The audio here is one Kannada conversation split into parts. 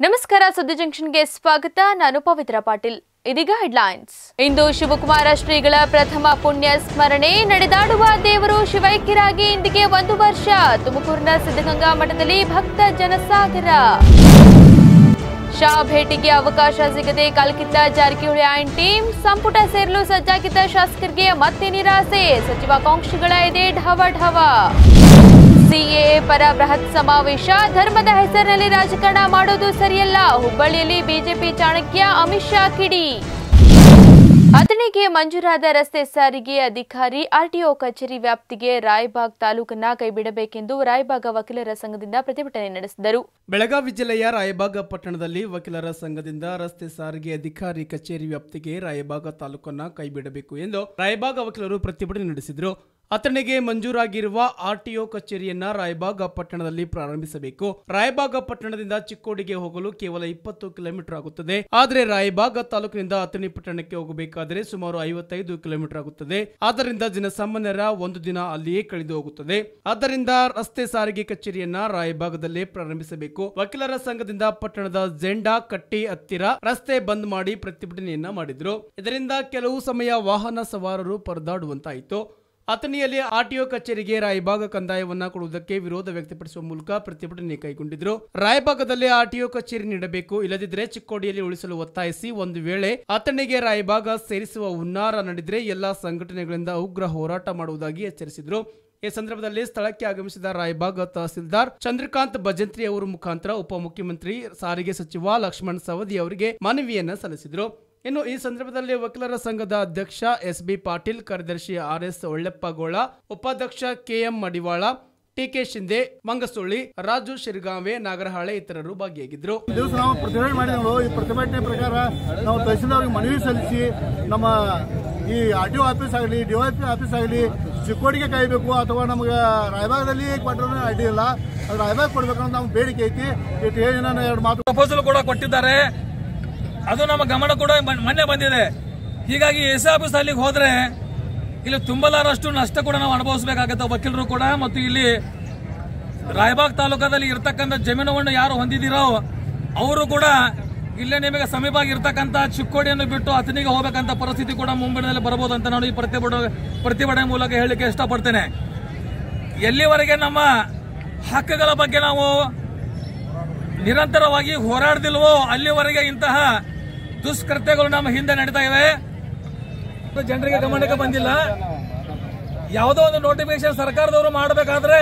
ನಮಸ್ಕಾರ ಸುದ್ದಿ ಜಂಕ್ಷನ್ಗೆ ಸ್ವಾಗತ ನಾನು ಪವಿತ್ರ ಪಾಟೀಲ್ ಇದೀಗ ಹೆಡ್ಲೈನ್ಸ್ ಇಂದು ಶಿವಕುಮಾರ ಶ್ರೀಗಳ ಪ್ರಥಮ ಪುಣ್ಯ ಸ್ಮರಣೆ ನಡೆದಾಡುವ ದೇವರು ಶಿವೈಕ್ಯರಾಗಿ ಇಂದಿಗೆ ಒಂದು ವರ್ಷ ತುಮಕೂರಿನ ಸಿದ್ಧಗಂಗಾ ಮಠದಲ್ಲಿ ಭಕ್ತ ಜನಸಾಗರ ಶಾ ಭೇಟಿಗೆ ಅವಕಾಶ ಸಿಗದೆ ಕಾಲ್ಕಿತ್ತ ಜಾರಕಿಹೊಳಿ ಆ್ಯಂಡ್ ಟೀಮ್ ಸಂಪುಟ ಸೇರಲು ಸಜ್ಜಾಗಿದ್ದ ಶಾಸಕರಿಗೆ ಮತ್ತೆ ನಿರಾಸೆ ಸಚಿವಾಕಾಂಕ್ಷಿಗಳ ಎದೆ ಢವ ಢವ ಸಿಎಎ ಪರ ಬೃಹತ್ ಸಮಾವೇಶ ಧರ್ಮದ ಹೆಸರಿನಲ್ಲಿ ರಾಜಕಾರಣ ಮಾಡೋದು ಸರಿಯಲ್ಲ ಹುಬ್ಬಳ್ಳಿಯಲ್ಲಿ ಬಿಜೆಪಿ ಚಾಣಕ್ಯ ಅಮಿತ್ ಶಾ ಕಿಡಿ ಅಥಣಿಗೆ ಮಂಜೂರಾದ ರಸ್ತೆ ಸಾರಿಗೆ ಅಧಿಕಾರಿ ಆರ್ಟಿಒ ಕಚೇರಿ ವ್ಯಾಪ್ತಿಗೆ ರಾಯಬಾಗ್ ತಾಲೂಕನ್ನ ಕೈಬಿಡಬೇಕೆಂದು ರಾಯಬಾಗ ವಕೀಲರ ಸಂಘದಿಂದ ಪ್ರತಿಭಟನೆ ನಡೆಸಿದರು ಬೆಳಗಾವಿ ಜಿಲ್ಲೆಯ ರಾಯಬಾಗ ಪಟ್ಟಣದಲ್ಲಿ ವಕೀಲರ ಸಂಘದಿಂದ ರಸ್ತೆ ಸಾರಿಗೆ ಅಧಿಕಾರಿ ಕಚೇರಿ ವ್ಯಾಪ್ತಿಗೆ ರಾಯಬಾಗ ತಾಲೂಕನ್ನ ಕೈಬಿಡಬೇಕು ಎಂದು ರಾಯಬಾಗ ವಕೀಲರು ಪ್ರತಿಭಟನೆ ನಡೆಸಿದರು ಅಥಣಿಗೆ ಮಂಜೂರಾಗಿರುವ ಆರ್ಟಿಒ ಕಚೇರಿಯನ್ನ ರಾಯಬಾಗ ಪಟ್ಟಣದಲ್ಲಿ ಪ್ರಾರಂಭಿಸಬೇಕು ರಾಯಬಾಗ ಪಟ್ಟಣದಿಂದ ಚಿಕ್ಕೋಡಿಗೆ ಹೋಗಲು ಕೇವಲ ಇಪ್ಪತ್ತು ಕಿಲೋಮೀಟರ್ ಆಗುತ್ತದೆ ಆದರೆ ರಾಯಬಾಗ ತಾಲೂಕಿನಿಂದ ಅಥಣಿ ಪಟ್ಟಣಕ್ಕೆ ಹೋಗಬೇಕಾದರೆ ಸುಮಾರು ಐವತ್ತೈದು ಕಿಲೋಮೀಟರ್ ಆಗುತ್ತದೆ ಆದ್ದರಿಂದ ಜನಸಾಮಾನ್ಯರ ಒಂದು ದಿನ ಅಲ್ಲಿಯೇ ಕಳೆದು ಹೋಗುತ್ತದೆ ಆದ್ದರಿಂದ ರಸ್ತೆ ಸಾರಿಗೆ ಕಚೇರಿಯನ್ನ ರಾಯಭಾಗದಲ್ಲೇ ಪ್ರಾರಂಭಿಸಬೇಕು ವಕೀಲರ ಸಂಘದಿಂದ ಪಟ್ಟಣದ ಜೆಂಡಾ ಕಟ್ಟಿ ಹತ್ತಿರ ರಸ್ತೆ ಬಂದ್ ಮಾಡಿ ಪ್ರತಿಭಟನೆಯನ್ನ ಮಾಡಿದ್ರು ಇದರಿಂದ ಕೆಲವು ಸಮಯ ವಾಹನ ಸವಾರರು ಪರದಾಡುವಂತಾಯಿತು ಅಥಣಿಯಲ್ಲಿ ಆರ್ಟಿಒ ಕಚೇರಿಗೆ ರಾಯಬಾಗ ಕಂದಾಯವನ್ನ ಕೊಡುವುದಕ್ಕೆ ವಿರೋಧ ವ್ಯಕ್ತಪಡಿಸುವ ಮೂಲಕ ಪ್ರತಿಭಟನೆ ಕೈಗೊಂಡಿದ್ರು ರಾಯಬಾಗದಲ್ಲಿ ಆರ್ಟಿಒ ಕಚೇರಿ ನೀಡಬೇಕು ಇಲ್ಲದಿದ್ದರೆ ಚಿಕ್ಕೋಡಿಯಲ್ಲಿ ಉಳಿಸಲು ಒತ್ತಾಯಿಸಿ ಒಂದು ವೇಳೆ ಅಥಣಿಗೆ ರಾಯಬಾಗ ಸೇರಿಸುವ ಹುನ್ನಾರ ನಡೆದರೆ ಎಲ್ಲಾ ಸಂಘಟನೆಗಳಿಂದ ಉಗ್ರ ಹೋರಾಟ ಮಾಡುವುದಾಗಿ ಎಚ್ಚರಿಸಿದ್ರು ಈ ಸಂದರ್ಭದಲ್ಲಿ ಸ್ಥಳಕ್ಕೆ ಆಗಮಿಸಿದ ರಾಯಬಾಗ್ ತಹಸೀಲ್ದಾರ್ ಚಂದ್ರಕಾಂತ್ ಭಜಂತ್ರಿ ಅವರ ಮುಖಾಂತರ ಉಪಮುಖ್ಯಮಂತ್ರಿ ಸಾರಿಗೆ ಸಚಿವ ಲಕ್ಷ್ಮಣ್ ಸವದಿ ಅವರಿಗೆ ಮನವಿಯನ್ನ ಸಲ್ಲಿಸಿದರು ಇನ್ನು ಈ ಸಂದರ್ಭದಲ್ಲಿ ವಕೀಲರ ಸಂಘದ ಅಧ್ಯಕ್ಷ ಎಸ್ ಬಿ ಪಾಟೀಲ್ ಕಾರ್ಯದರ್ಶಿ ಆರ್ ಎಸ್ ಒಳ್ಳೆಪ್ಪಗೋಳ ಉಪಾಧ್ಯಕ್ಷ ಕೆಎಂ ಮಡಿವಾಳ ಟಿಕೆ ಶಿಂದೆ ಮಂಗಸೊಳ್ಳಿ ರಾಜು ಶಿರ್ಗಾಂವೆ ನಾಗರಹಾಳೆ ಇತರರು ಭಾಗಿಯಾಗಿದ್ದರು ದಿವಸ ನಾವು ಪ್ರತಿಭಟನೆ ಮಾಡಿದೆವು ಈ ಪ್ರತಿಭಟನೆ ಪ್ರಕಾರ ನಾವು ತಹಸೀಲ್ದಾರ್ಗೆ ಮನವಿ ಸಲ್ಲಿಸಿ ನಮ್ಮ ಈ ಆರ್ ಟಿ ಒ ಆಫೀಸ್ ಆಗಲಿ ಡಿ ಪಿ ಆಫೀಸ್ ಆಗಲಿ ಚಿಕ್ಕೋಡಿಗೆ ಕಾಯಬೇಕು ಅಥವಾ ನಮ್ಗೆ ರಾಯಬಾಗದಲ್ಲಿ ಕೊಟ್ಟರು ಅಡ್ಡಿ ಇಲ್ಲ ಅದು ರಾಯಬಾಗ್ ಕೊಡ್ಬೇಕನ್ನೋ ನಮ್ಮ ಬೇಡಿಕೆ ಐತಿ ಇಟ್ಟು ಹೇಳಿ ನಾನು ಎರಡು ಮಾತು ಪ್ರಪೋಸಲ್ ಕೂಡ ಕೊಟ್ಟಿದ್ದಾರೆ ಅದು ನಮ್ಮ ಗಮನ ಕೂಡ ಮನ್- ಮೊನ್ನೆ ಬಂದಿದೆ ಹೀಗಾಗಿ ಎಸ್ ಆಫೀಸ್ ಅಲ್ಲಿಗೆ ಹೋದ್ರೆ ಇಲ್ಲಿ ತುಂಬಲಾರಷ್ಟು ನಷ್ಟ ಕೂಡ ನಾವು ಅನುಭವಿಸಬೇಕಾಗತ್ತೆ ವಕೀಲರು ಕೂಡ ಮತ್ತು ಇಲ್ಲಿ ರಾಯಬಾಗ್ ತಾಲೂಕದಲ್ಲಿ ಇರ್ತಕ್ಕಂಥ ಜಮೀನುವನ್ನು ಯಾರು ಹೊಂದಿದ್ದೀರೋ ಅವರು ಕೂಡ ಇಲ್ಲೇ ನಿಮಗೆ ಸಮೀಪವಾಗಿ ಇರ್ತಕ್ಕಂಥ ಚಿಕ್ಕೋಡಿಯನ್ನು ಬಿಟ್ಟು ಅಥಣಿಗೆ ಹೋಗಬೇಕಂತ ಪರಿಸ್ಥಿತಿ ಕೂಡ ಮುಂಬೈನಲ್ಲಿ ಬರಬಹುದು ಅಂತ ನಾನು ಈ ಪ್ರತಿಭಟನೆ ಪ್ರತಿಭಟನೆ ಮೂಲಕ ಹೇಳಲಿಕ್ಕೆ ಇಷ್ಟಪಡ್ತೇನೆ ಎಲ್ಲಿವರೆಗೆ ನಮ್ಮ ಹಕ್ಕುಗಳ ಬಗ್ಗೆ ನಾವು ನಿರಂತರವಾಗಿ ಹೋರಾಡದಿಲ್ವೋ ಅಲ್ಲಿವರೆಗೆ ಇಂತಹ ದುಷ್ಕೃತ್ಯಗಳು ನಮ್ಮ ಹಿಂದೆ ನಡೀತಾ ಇವೆ ಜನರಿಗೆ ಗಮನಕ್ಕೆ ಬಂದಿಲ್ಲ ಯಾವುದೋ ಒಂದು ನೋಟಿಫಿಕೇಶನ್ ಸರ್ಕಾರದವರು ಮಾಡಬೇಕಾದ್ರೆ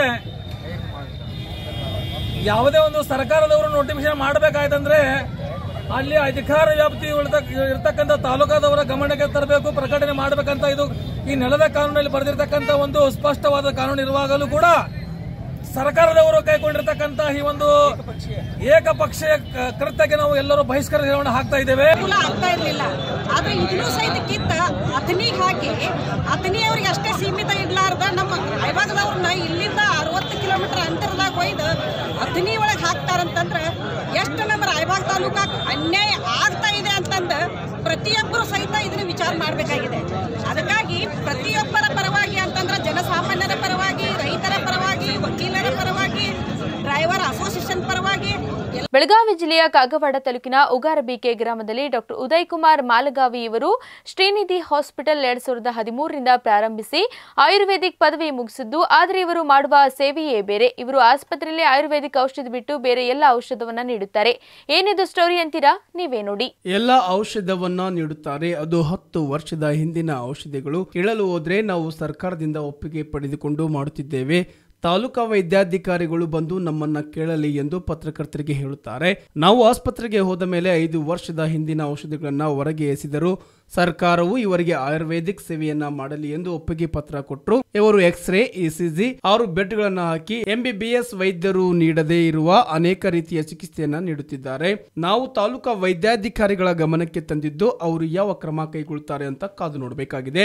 ಯಾವುದೇ ಒಂದು ಸರ್ಕಾರದವರು ನೋಟಿಫಿಕೇಶನ್ ಮಾಡಬೇಕಾಯ್ತಂದ್ರೆ ಅಲ್ಲಿ ಅಧಿಕಾರ ವ್ಯಾಪ್ತಿ ಉಳಿದ- ಇರ್ತಕ್ಕಂಥ ತಾಲೂಕಾದವರ ಗಮನಕ್ಕೆ ತರಬೇಕು ಪ್ರಕಟಣೆ ಮಾಡಬೇಕಂತ ಇದು ಈ ನೆಲದ ಕಾನೂನಲ್ಲಿ ಬರೆದಿರ್ತಕ್ಕಂಥ ಒಂದು ಸ್ಪಷ್ಟವಾದ ಕಾನೂನು ಇರುವಾಗಲೂ ಕೂಡ ಸರ್ಕಾರದವರು ಕೈಗೊಂಡಿರ್ತಕ್ಕಂಥ ಈ ಒಂದು ಏಕಪಕ್ಷೀಯ ಕ- ಕೃತ್ಯಕ್ಕೆ ನಾವು ಎಲ್ಲರೂ ಬಹಿಷ್ಕರಣ ಹಾಕ್ತಾ ಇದ್ದೇವೆ ಅನುಕೂಲ ಆಗ್ತಾ ಇರ್ಲಿಲ್ಲ ಆದ್ರೆ ಇದನ್ನು ಸಹಿತ ಕಿತ್ತ ಅಥಣಿಗೆ ಹಾಕಿ ಅಥಣಿಯವ್ರಿಗೆ ಅಷ್ಟೇ ಸೀಮಿತ ಇರ್ಲಾರ್ದ ನಮ್ಮ ರಾಯಭಾಗದವ್ರನ್ನ ಇಲ್ಲಿಂದ ಅರವತ್ತು ಕಿಲೋಮೀಟರ್ ಅಂತರದಾಗ ಒಯ್ದು ಅಥಣಿ ಒಳಗೆ ಹಾಕ್ತಾರಂತಂದ್ರೆ ಎಷ್ಟು ನಮ್ಮ ರಾಯಭಾಗ ತಾಲೂಕಾಗ ಅನ್ಯಾಯ ಆಗ್ತಾ ಇದೆ ಅಂತಂದು ಪ್ರತಿಯೊಬ್ಬರು ಸಹಿತ ಇದನ್ನ ವಿಚಾರ ಮಾಡಬೇಕಾಗಿದೆ ಅದಕ್ಕಾಗಿ ಪ್ರತಿಯೊಬ್ಬರ ಪರವಾಗಿ ಅಂತಂದ್ರೆ ಜನಸಾಮಾನ್ಯರ ಪರವಾಗಿ ರೈತರ ಪರವಾಗಿ ವಕೀಲರ ಪರವಾಗಿ ಡ್ರೈವರ್ ಅಸೋಸಿಯೇಷನ್ ಪರವಾಗಿ ಎಲ್ಲ ಬೆಳಗಾವಿ ಜಿಲ್ಲೆಯ ಕಾಗವಾಡ ತಾಲೂಕಿನ ಉಗಾರಬಿಕೆ ಗ್ರಾಮದಲ್ಲಿ ಡಾಕ್ಟರ್ ಉದಯ್ ಕುಮಾರ್ ಮಾಲಗಾವಿ ಇವರು ಶ್ರೀನಿಧಿ ಹಾಸ್ಪಿಟಲ್ ಎರಡ್ ಸಾವಿರದ ಹದಿಮೂರರಿಂದ ಪ್ರಾರಂಭಿಸಿ ಆಯುರ್ವೇದಿಕ್ ಪದವಿ ಮುಗಿಸಿದ್ದು ಆದರೆ ಇವರು ಮಾಡುವ ಸೇವೆಯೇ ಬೇರೆ ಇವರು ಆಸ್ಪತ್ರೆಯಲ್ಲಿ ಆಯುರ್ವೇದಿಕ್ ಔಷಧ ಬಿಟ್ಟು ಬೇರೆ ಎಲ್ಲ ಔಷಧವನ್ನ ನೀಡುತ್ತಾರೆ ಏನಿದು ಸ್ಟೋರಿ ಅಂತೀರಾ ನೀವೇ ನೋಡಿ ಎಲ್ಲ ಔಷಧವನ್ನ ನೀಡುತ್ತಾರೆ ಅದು ಹತ್ತು ವರ್ಷದ ಹಿಂದಿನ ಔಷಧಿಗಳು ಕೇಳಲು ಹೋದ್ರೆ ನಾವು ಸರ್ಕಾರದಿಂದ ಒಪ್ಪಿಗೆ ಪಡೆದುಕೊಂಡು ಮಾಡುತ್ತಿದ್ದೇವೆ ತಾಲೂಕಾ ವೈದ್ಯಾಧಿಕಾರಿಗಳು ಬಂದು ನಮ್ಮನ್ನ ಕೇಳಲಿ ಎಂದು ಪತ್ರಕರ್ತರಿಗೆ ಹೇಳುತ್ತಾರೆ ನಾವು ಆಸ್ಪತ್ರೆಗೆ ಹೋದ ಮೇಲೆ ಐದು ವರ್ಷದ ಹಿಂದಿನ ಔಷಧಿಗಳನ್ನ ಹೊರಗೆ ಎಸೆದರು ಸರ್ಕಾರವು ಇವರಿಗೆ ಆಯುರ್ವೇದಿಕ್ ಸೇವೆಯನ್ನ ಮಾಡಲಿ ಎಂದು ಒಪ್ಪಿಗೆ ಪತ್ರ ಕೊಟ್ಟರು ಇವರು ಎಕ್ಸ್ರೇ ಇಸಿಜಿ ಆರು ಬೆಡ್ಗಳನ್ನ ಹಾಕಿ ಎಂಬಿಬಿಎಸ್ ವೈದ್ಯರು ನೀಡದೇ ಇರುವ ಅನೇಕ ರೀತಿಯ ಚಿಕಿತ್ಸೆಯನ್ನ ನೀಡುತ್ತಿದ್ದಾರೆ ನಾವು ತಾಲೂಕಾ ವೈದ್ಯಾಧಿಕಾರಿಗಳ ಗಮನಕ್ಕೆ ತಂದಿದ್ದು ಅವರು ಯಾವ ಕ್ರಮ ಕೈಗೊಳ್ಳುತ್ತಾರೆ ಅಂತ ಕಾದು ನೋಡಬೇಕಾಗಿದೆ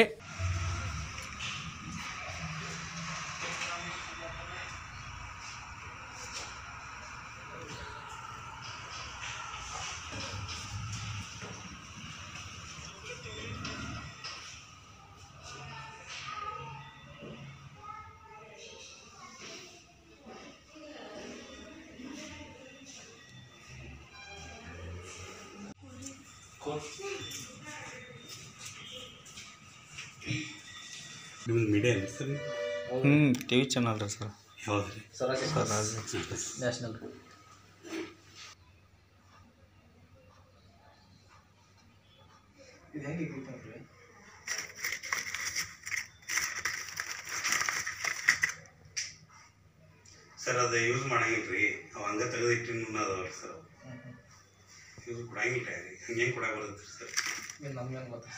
ನಿಮ್ದು ಮೀಡಿಯಾ ಏನು ಸರ್ ಹ್ಞೂ ಟಿ ವಿ ಚಾನಲ್ ರೀ ಸರ್ ಯಾವ್ದು ರೀ ನ್ಯಾಷನಲ್ ಸರ್ ಅದು ಯೂಸ್ ಮಾಡಂಗಿಲ್ಲ ರೀ ಅವು ಹಂಗೆ ತೆಗೆದು ಇಟ್ಟಿನ ಅದಾವ ಸರ್ ಯೂಸ್ ಕೊಡಂಗಿಲ್ಲ ರೀ ಹಂಗೆ ಹೆಂಗೆ ಕೊಡಕ್ಕೆ ಬರ್ತೈತೆ ಸರ್ ನಮ್ಗೆ ಗೊತ್ತ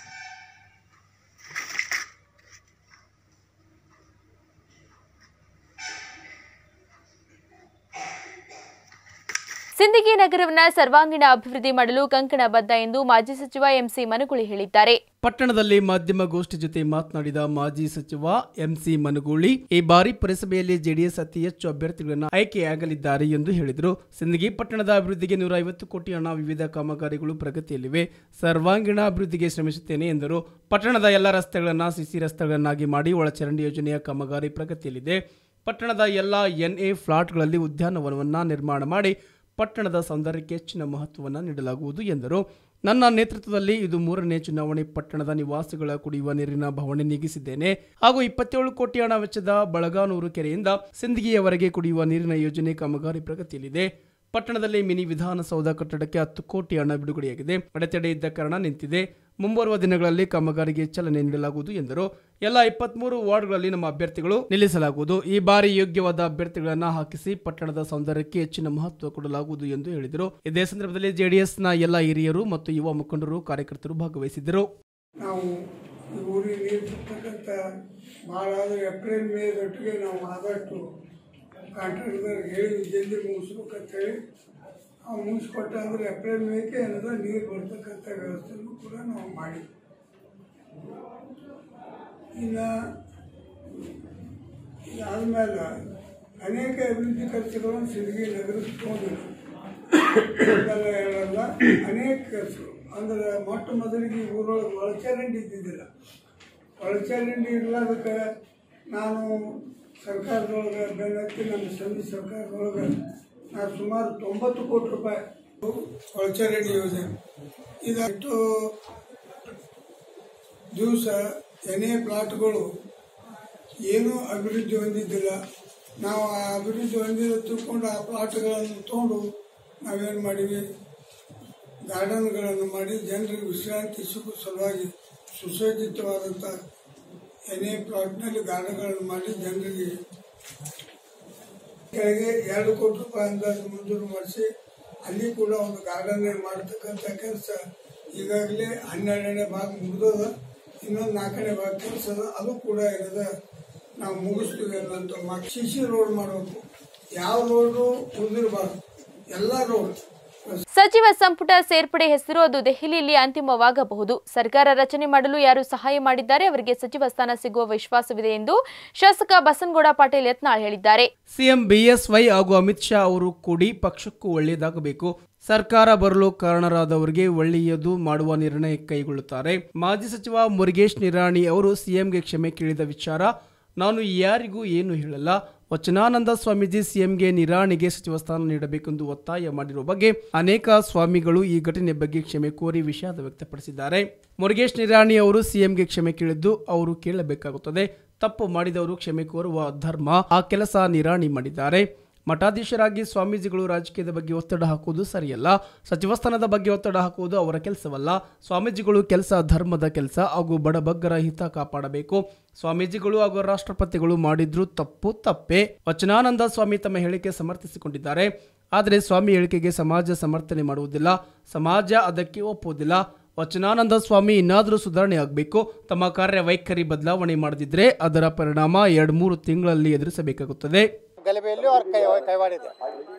ಸಿಂದಗಿ ನಗರವನ್ನ ಸರ್ವಾಂಗೀಣ ಅಭಿವೃದ್ಧಿ ಮಾಡಲು ಕಂಕಣ ಬದ್ಧ ಎಂದು ಮಾಜಿ ಸಚಿವ ಎಂಸಿ ಮನಗುಳಿ ಹೇಳಿದ್ದಾರೆ ಪಟ್ಟಣದಲ್ಲಿ ಮಾಧ್ಯಮಗೋಷ್ಠಿ ಜೊತೆ ಮಾತನಾಡಿದ ಮಾಜಿ ಸಚಿವ ಎಂಸಿ ಮನಗೂಳಿ ಈ ಬಾರಿ ಪುರಸಭೆಯಲ್ಲಿ ಜೆಡಿಎಸ್ ಅತಿ ಹೆಚ್ಚು ಅಭ್ಯರ್ಥಿಗಳನ್ನು ಆಯ್ಕೆಯಾಗಲಿದ್ದಾರೆ ಎಂದು ಹೇಳಿದರು ಸಿಂದಗಿ ಪಟ್ಟಣದ ಅಭಿವೃದ್ಧಿಗೆ ನೂರ ಐವತ್ತು ಕೋಟಿ ಹಣ ವಿವಿಧ ಕಾಮಗಾರಿಗಳು ಪ್ರಗತಿಯಲ್ಲಿವೆ ಸರ್ವಾಂಗೀಣ ಅಭಿವೃದ್ಧಿಗೆ ಶ್ರಮಿಸುತ್ತೇನೆ ಎಂದರು ಪಟ್ಟಣದ ಎಲ್ಲ ರಸ್ತೆಗಳನ್ನು ಸಿಸಿ ರಸ್ತೆಗಳನ್ನಾಗಿ ಮಾಡಿ ಒಳಚರಂಡಿ ಯೋಜನೆಯ ಕಾಮಗಾರಿ ಪ್ರಗತಿಯಲ್ಲಿದೆ ಪಟ್ಟಣದ ಎಲ್ಲ ಎನ್ಎ ಫ್ಲಾಟ್ಗಳಲ್ಲಿ ಉದ್ಯಾನವನವನ್ನು ನಿರ್ಮಾಣ ಮಾಡಿ ಪಟ್ಟಣದ ಸೌಂದರ್ಯಕ್ಕೆ ಹೆಚ್ಚಿನ ಮಹತ್ವವನ್ನು ನೀಡಲಾಗುವುದು ಎಂದರು ನನ್ನ ನೇತೃತ್ವದಲ್ಲಿ ಇದು ಮೂರನೇ ಚುನಾವಣೆ ಪಟ್ಟಣದ ನಿವಾಸಿಗಳ ಕುಡಿಯುವ ನೀರಿನ ಬವಣೆ ನೀಗಿಸಿದ್ದೇನೆ ಹಾಗೂ ಇಪ್ಪತ್ತೇಳು ಕೋಟಿ ಹಣ ವೆಚ್ಚದ ಬಳಗಾನೂರು ಕೆರೆಯಿಂದ ಸಿಂದಗಿಯವರೆಗೆ ಕುಡಿಯುವ ನೀರಿನ ಯೋಜನೆ ಕಾಮಗಾರಿ ಪ್ರಗತಿಯಲ್ಲಿದೆ ಪಟ್ಟಣದಲ್ಲಿ ಮಿನಿ ವಿಧಾನಸೌಧ ಕಟ್ಟಡಕ್ಕೆ ಹತ್ತು ಕೋಟಿ ಹಣ ಬಿಡುಗಡೆಯಾಗಿದೆ ಅಡೆತಡೆ ಇದ್ದ ಕಾರಣ ನಿಂತಿದೆ ಮುಂಬರುವ ದಿನಗಳಲ್ಲಿ ಕಾಮಗಾರಿಗೆ ಚಾಲನೆ ನೀಡಲಾಗುವುದು ಎಂದರು ಎಲ್ಲ ಇಪ್ಪತ್ಮೂರು ವಾರ್ಡ್ಗಳಲ್ಲಿ ನಮ್ಮ ಅಭ್ಯರ್ಥಿಗಳು ನಿಲ್ಲಿಸಲಾಗುವುದು ಈ ಬಾರಿ ಯೋಗ್ಯವಾದ ಅಭ್ಯರ್ಥಿಗಳನ್ನು ಹಾಕಿಸಿ ಪಟ್ಟಣದ ಸೌಂದರ್ಯಕ್ಕೆ ಹೆಚ್ಚಿನ ಮಹತ್ವ ಕೊಡಲಾಗುವುದು ಎಂದು ಹೇಳಿದರು ಇದೇ ಸಂದರ್ಭದಲ್ಲಿ ಜೆಡಿಎಸ್ನ ಎಲ್ಲ ಹಿರಿಯರು ಮತ್ತು ಯುವ ಮುಖಂಡರು ಕಾರ್ಯಕರ್ತರು ಭಾಗವಹಿಸಿದ್ದರು ನಾವು ಈ ಊರಿಗೆ ನೀರು ಬಿಡ್ತಕ್ಕಂಥ ಭಾಳ ಆದರೆ ಏಪ್ರಿಲ್ ಮೇ ದೊಟ್ಟಿಗೆ ನಾವು ಆದಷ್ಟು ಕಾಂಟ್ರಾಕ್ಟರ್ಗೆ ಹೇಳಿ ಜಲ್ದಿ ಮುಗಿಸ್ಬೇಕಂತೇಳಿ ಆ ಮುಗಿಸ್ಕೊಟ್ಟ ಅಂದರೆ ಏಪ್ರಿಲ್ ಮೇಗೆ ಏನದ ನೀರು ಬರ್ತಕ್ಕಂಥ ವ್ಯವಸ್ಥೆನೂ ಕೂಡ ನಾವು ಮಾಡಿ ಇನ್ನು ಇದಾದ್ಮೇಲೆ ಅನೇಕ ಅಭಿವೃದ್ಧಿ ಕೆಲಸಗಳನ್ನು ಸಿಂದಗಿ ನಗರಕ್ಕೆ ತೊಗೊಂಡಿಲ್ಲ ಒಂದಲ್ಲ ಎರಡಲ್ಲ ಅನೇಕ ಕೆಲಸಗಳು ಅಂದ್ರೆ ಮೊಟ್ಟ ಮೊದಲಿಗೆ ಈ ಊರೊಳಗೆ ಒಳಚರಂಡಿ ಇದ್ದಿದ್ದಿಲ್ಲ ಒಳಚರಂಡಿ ಇರ್ಲಾದಕ್ಕೆ ನಾನು ಸರ್ಕಾರದೊಳಗೆ ಬೆನ್ನತ್ತಿ ನಮ್ಮ ಸಮಿತಿ ಸರ್ಕಾರದೊಳಗೆ ನಾನು ಸುಮಾರು ತೊಂಬತ್ತು ಕೋಟಿ ರೂಪಾಯಿ ಒಳಚರಂಡಿ ಯೋಜನೆ ಇದಷ್ಟು ದಿವಸ ಎನೇ ಪ್ಲಾಟ್ಗಳು ಏನೂ ಅಭಿವೃದ್ಧಿ ಹೊಂದಿದ್ದಿಲ್ಲ ನಾವು ಆ ಅಭಿವೃದ್ಧಿ ಹೊಂದಿದ ತಿಳ್ಕೊಂಡು ಆ ಪ್ಲಾಟ್ಗಳನ್ನು ತೊಗೊಂಡು ನಾವೇನು ಮಾಡೀವಿ ಗಾರ್ಡನ್ಗಳನ್ನು ಮಾಡಿ ಜನರಿಗೆ ವಿಶ್ರಾಂತಿ ಸಿಗುವ ಸಲುವಾಗಿ ಸುಸಜ್ಜಿತವಾದಂಥ ಎನೇ ಪ್ಲಾಟ್ನಲ್ಲಿ ಗಾರ್ಡನ್ಗಳನ್ನು ಮಾಡಿ ಜನರಿಗೆ ಕೆಳಗೆ ಎರಡು ಕೋಟಿ ರೂಪಾಯಿ ಅಂದಾಜು ಮಂಜೂರು ಮಾಡಿಸಿ ಅಲ್ಲಿ ಕೂಡ ಒಂದು ಗಾರ್ಡನ್ ಮಾಡ್ತಕ್ಕಂಥ ಕೆಲಸ ಈಗಾಗಲೇ ಹನ್ನೆರಡನೇ ಭಾಗ ಮುಗಿದದ ಇನ್ನೊಂದು ನಾಲ್ಕನೇ ಭಾಗ ಕೆಲಸ ಅದ ಅದು ಕೂಡ ಏನದ ನಾವು ಮುಗಿಸ್ತೀವಿ ಅನ್ನೋಂಥ ಮಾತು ಸಿ ಸಿ ರೋಡ್ ಮಾಡಬೇಕು ಯಾವ ರೋಡು ಉಳಿದಿರಬಾರ್ದು ಎಲ್ಲ ರೋಡ್ ಸಚಿವ ಸಂಪುಟ ಸೇರ್ಪಡೆ ಹೆಸರು ಅದು ದೆಹಲಿಯಲ್ಲಿ ಅಂತಿಮವಾಗಬಹುದು ಸರ್ಕಾರ ರಚನೆ ಮಾಡಲು ಯಾರು ಸಹಾಯ ಮಾಡಿದ್ದಾರೆ ಅವರಿಗೆ ಸಚಿವ ಸ್ಥಾನ ಸಿಗುವ ವಿಶ್ವಾಸವಿದೆ ಎಂದು ಶಾಸಕ ಬಸನಗೌಡ ಪಾಟೀಲ್ ಯತ್ನಾಳ್ ಹೇಳಿದ್ದಾರೆ ಸಿಎಂ ಬಿಎಸ್ವೈ ಹಾಗೂ ಅಮಿತ್ ಶಾ ಅವರು ಕೂಡಿ ಪಕ್ಷಕ್ಕೂ ಒಳ್ಳೆಯದಾಗಬೇಕು ಸರ್ಕಾರ ಬರಲು ಕಾರಣರಾದವರಿಗೆ ಒಳ್ಳೆಯದು ಮಾಡುವ ನಿರ್ಣಯ ಕೈಗೊಳ್ಳುತ್ತಾರೆ ಮಾಜಿ ಸಚಿವ ಮುರುಗೇಶ್ ನಿರಾಣಿ ಅವರು ಸಿಎಂಗೆ ಕ್ಷಮೆ ಕೇಳಿದ ವಿಚಾರ ನಾನು ಯಾರಿಗೂ ಏನು ಹೇಳಲ್ಲ ವಚನಾನಂದ ಸ್ವಾಮೀಜಿ ಸಿಎಂಗೆ ನಿರಾಣಿಗೆ ಸಚಿವ ಸ್ಥಾನ ನೀಡಬೇಕೆಂದು ಒತ್ತಾಯ ಮಾಡಿರುವ ಬಗ್ಗೆ ಅನೇಕ ಸ್ವಾಮಿಗಳು ಈ ಘಟನೆ ಬಗ್ಗೆ ಕ್ಷಮೆ ಕೋರಿ ವಿಷಾದ ವ್ಯಕ್ತಪಡಿಸಿದ್ದಾರೆ ಮುರುಗೇಶ್ ನಿರಾಣಿ ಅವರು ಸಿಎಂಗೆ ಕ್ಷಮೆ ಕೇಳಿದ್ದು ಅವರು ಕೇಳಬೇಕಾಗುತ್ತದೆ ತಪ್ಪು ಮಾಡಿದವರು ಕ್ಷಮೆ ಕೋರುವ ಧರ್ಮ ಆ ಕೆಲಸ ನಿರಾಣಿ ಮಾಡಿದ್ದಾರೆ ಮಠಾಧೀಶರಾಗಿ ಸ್ವಾಮೀಜಿಗಳು ರಾಜಕೀಯದ ಬಗ್ಗೆ ಒತ್ತಡ ಹಾಕುವುದು ಸರಿಯಲ್ಲ ಸಚಿವ ಸ್ಥಾನದ ಬಗ್ಗೆ ಒತ್ತಡ ಹಾಕುವುದು ಅವರ ಕೆಲಸವಲ್ಲ ಸ್ವಾಮೀಜಿಗಳು ಕೆಲಸ ಧರ್ಮದ ಕೆಲಸ ಹಾಗೂ ಬಡಬಗ್ಗರ ಹಿತ ಕಾಪಾಡಬೇಕು ಸ್ವಾಮೀಜಿಗಳು ಹಾಗೂ ರಾಷ್ಟ್ರಪತಿಗಳು ಮಾಡಿದ್ರು ತಪ್ಪು ತಪ್ಪೇ ವಚನಾನಂದ ಸ್ವಾಮಿ ತಮ್ಮ ಹೇಳಿಕೆ ಸಮರ್ಥಿಸಿಕೊಂಡಿದ್ದಾರೆ ಆದರೆ ಸ್ವಾಮಿ ಹೇಳಿಕೆಗೆ ಸಮಾಜ ಸಮರ್ಥನೆ ಮಾಡುವುದಿಲ್ಲ ಸಮಾಜ ಅದಕ್ಕೆ ಒಪ್ಪುವುದಿಲ್ಲ ವಚನಾನಂದ ಸ್ವಾಮಿ ಇನ್ನಾದರೂ ಸುಧಾರಣೆ ಆಗಬೇಕು ತಮ್ಮ ಕಾರ್ಯವೈಖರಿ ಬದಲಾವಣೆ ಮಾಡದಿದ್ರೆ ಅದರ ಪರಿಣಾಮ ಎರಡು ಮೂರು ತಿಂಗಳಲ್ಲಿ ಎದುರಿಸಬೇಕಾಗುತ್ತದೆ ಗಲಭೆಯಲ್ಲಿ ಅವ್ರ ಕೈ ಕೈವಾಡಿದೆ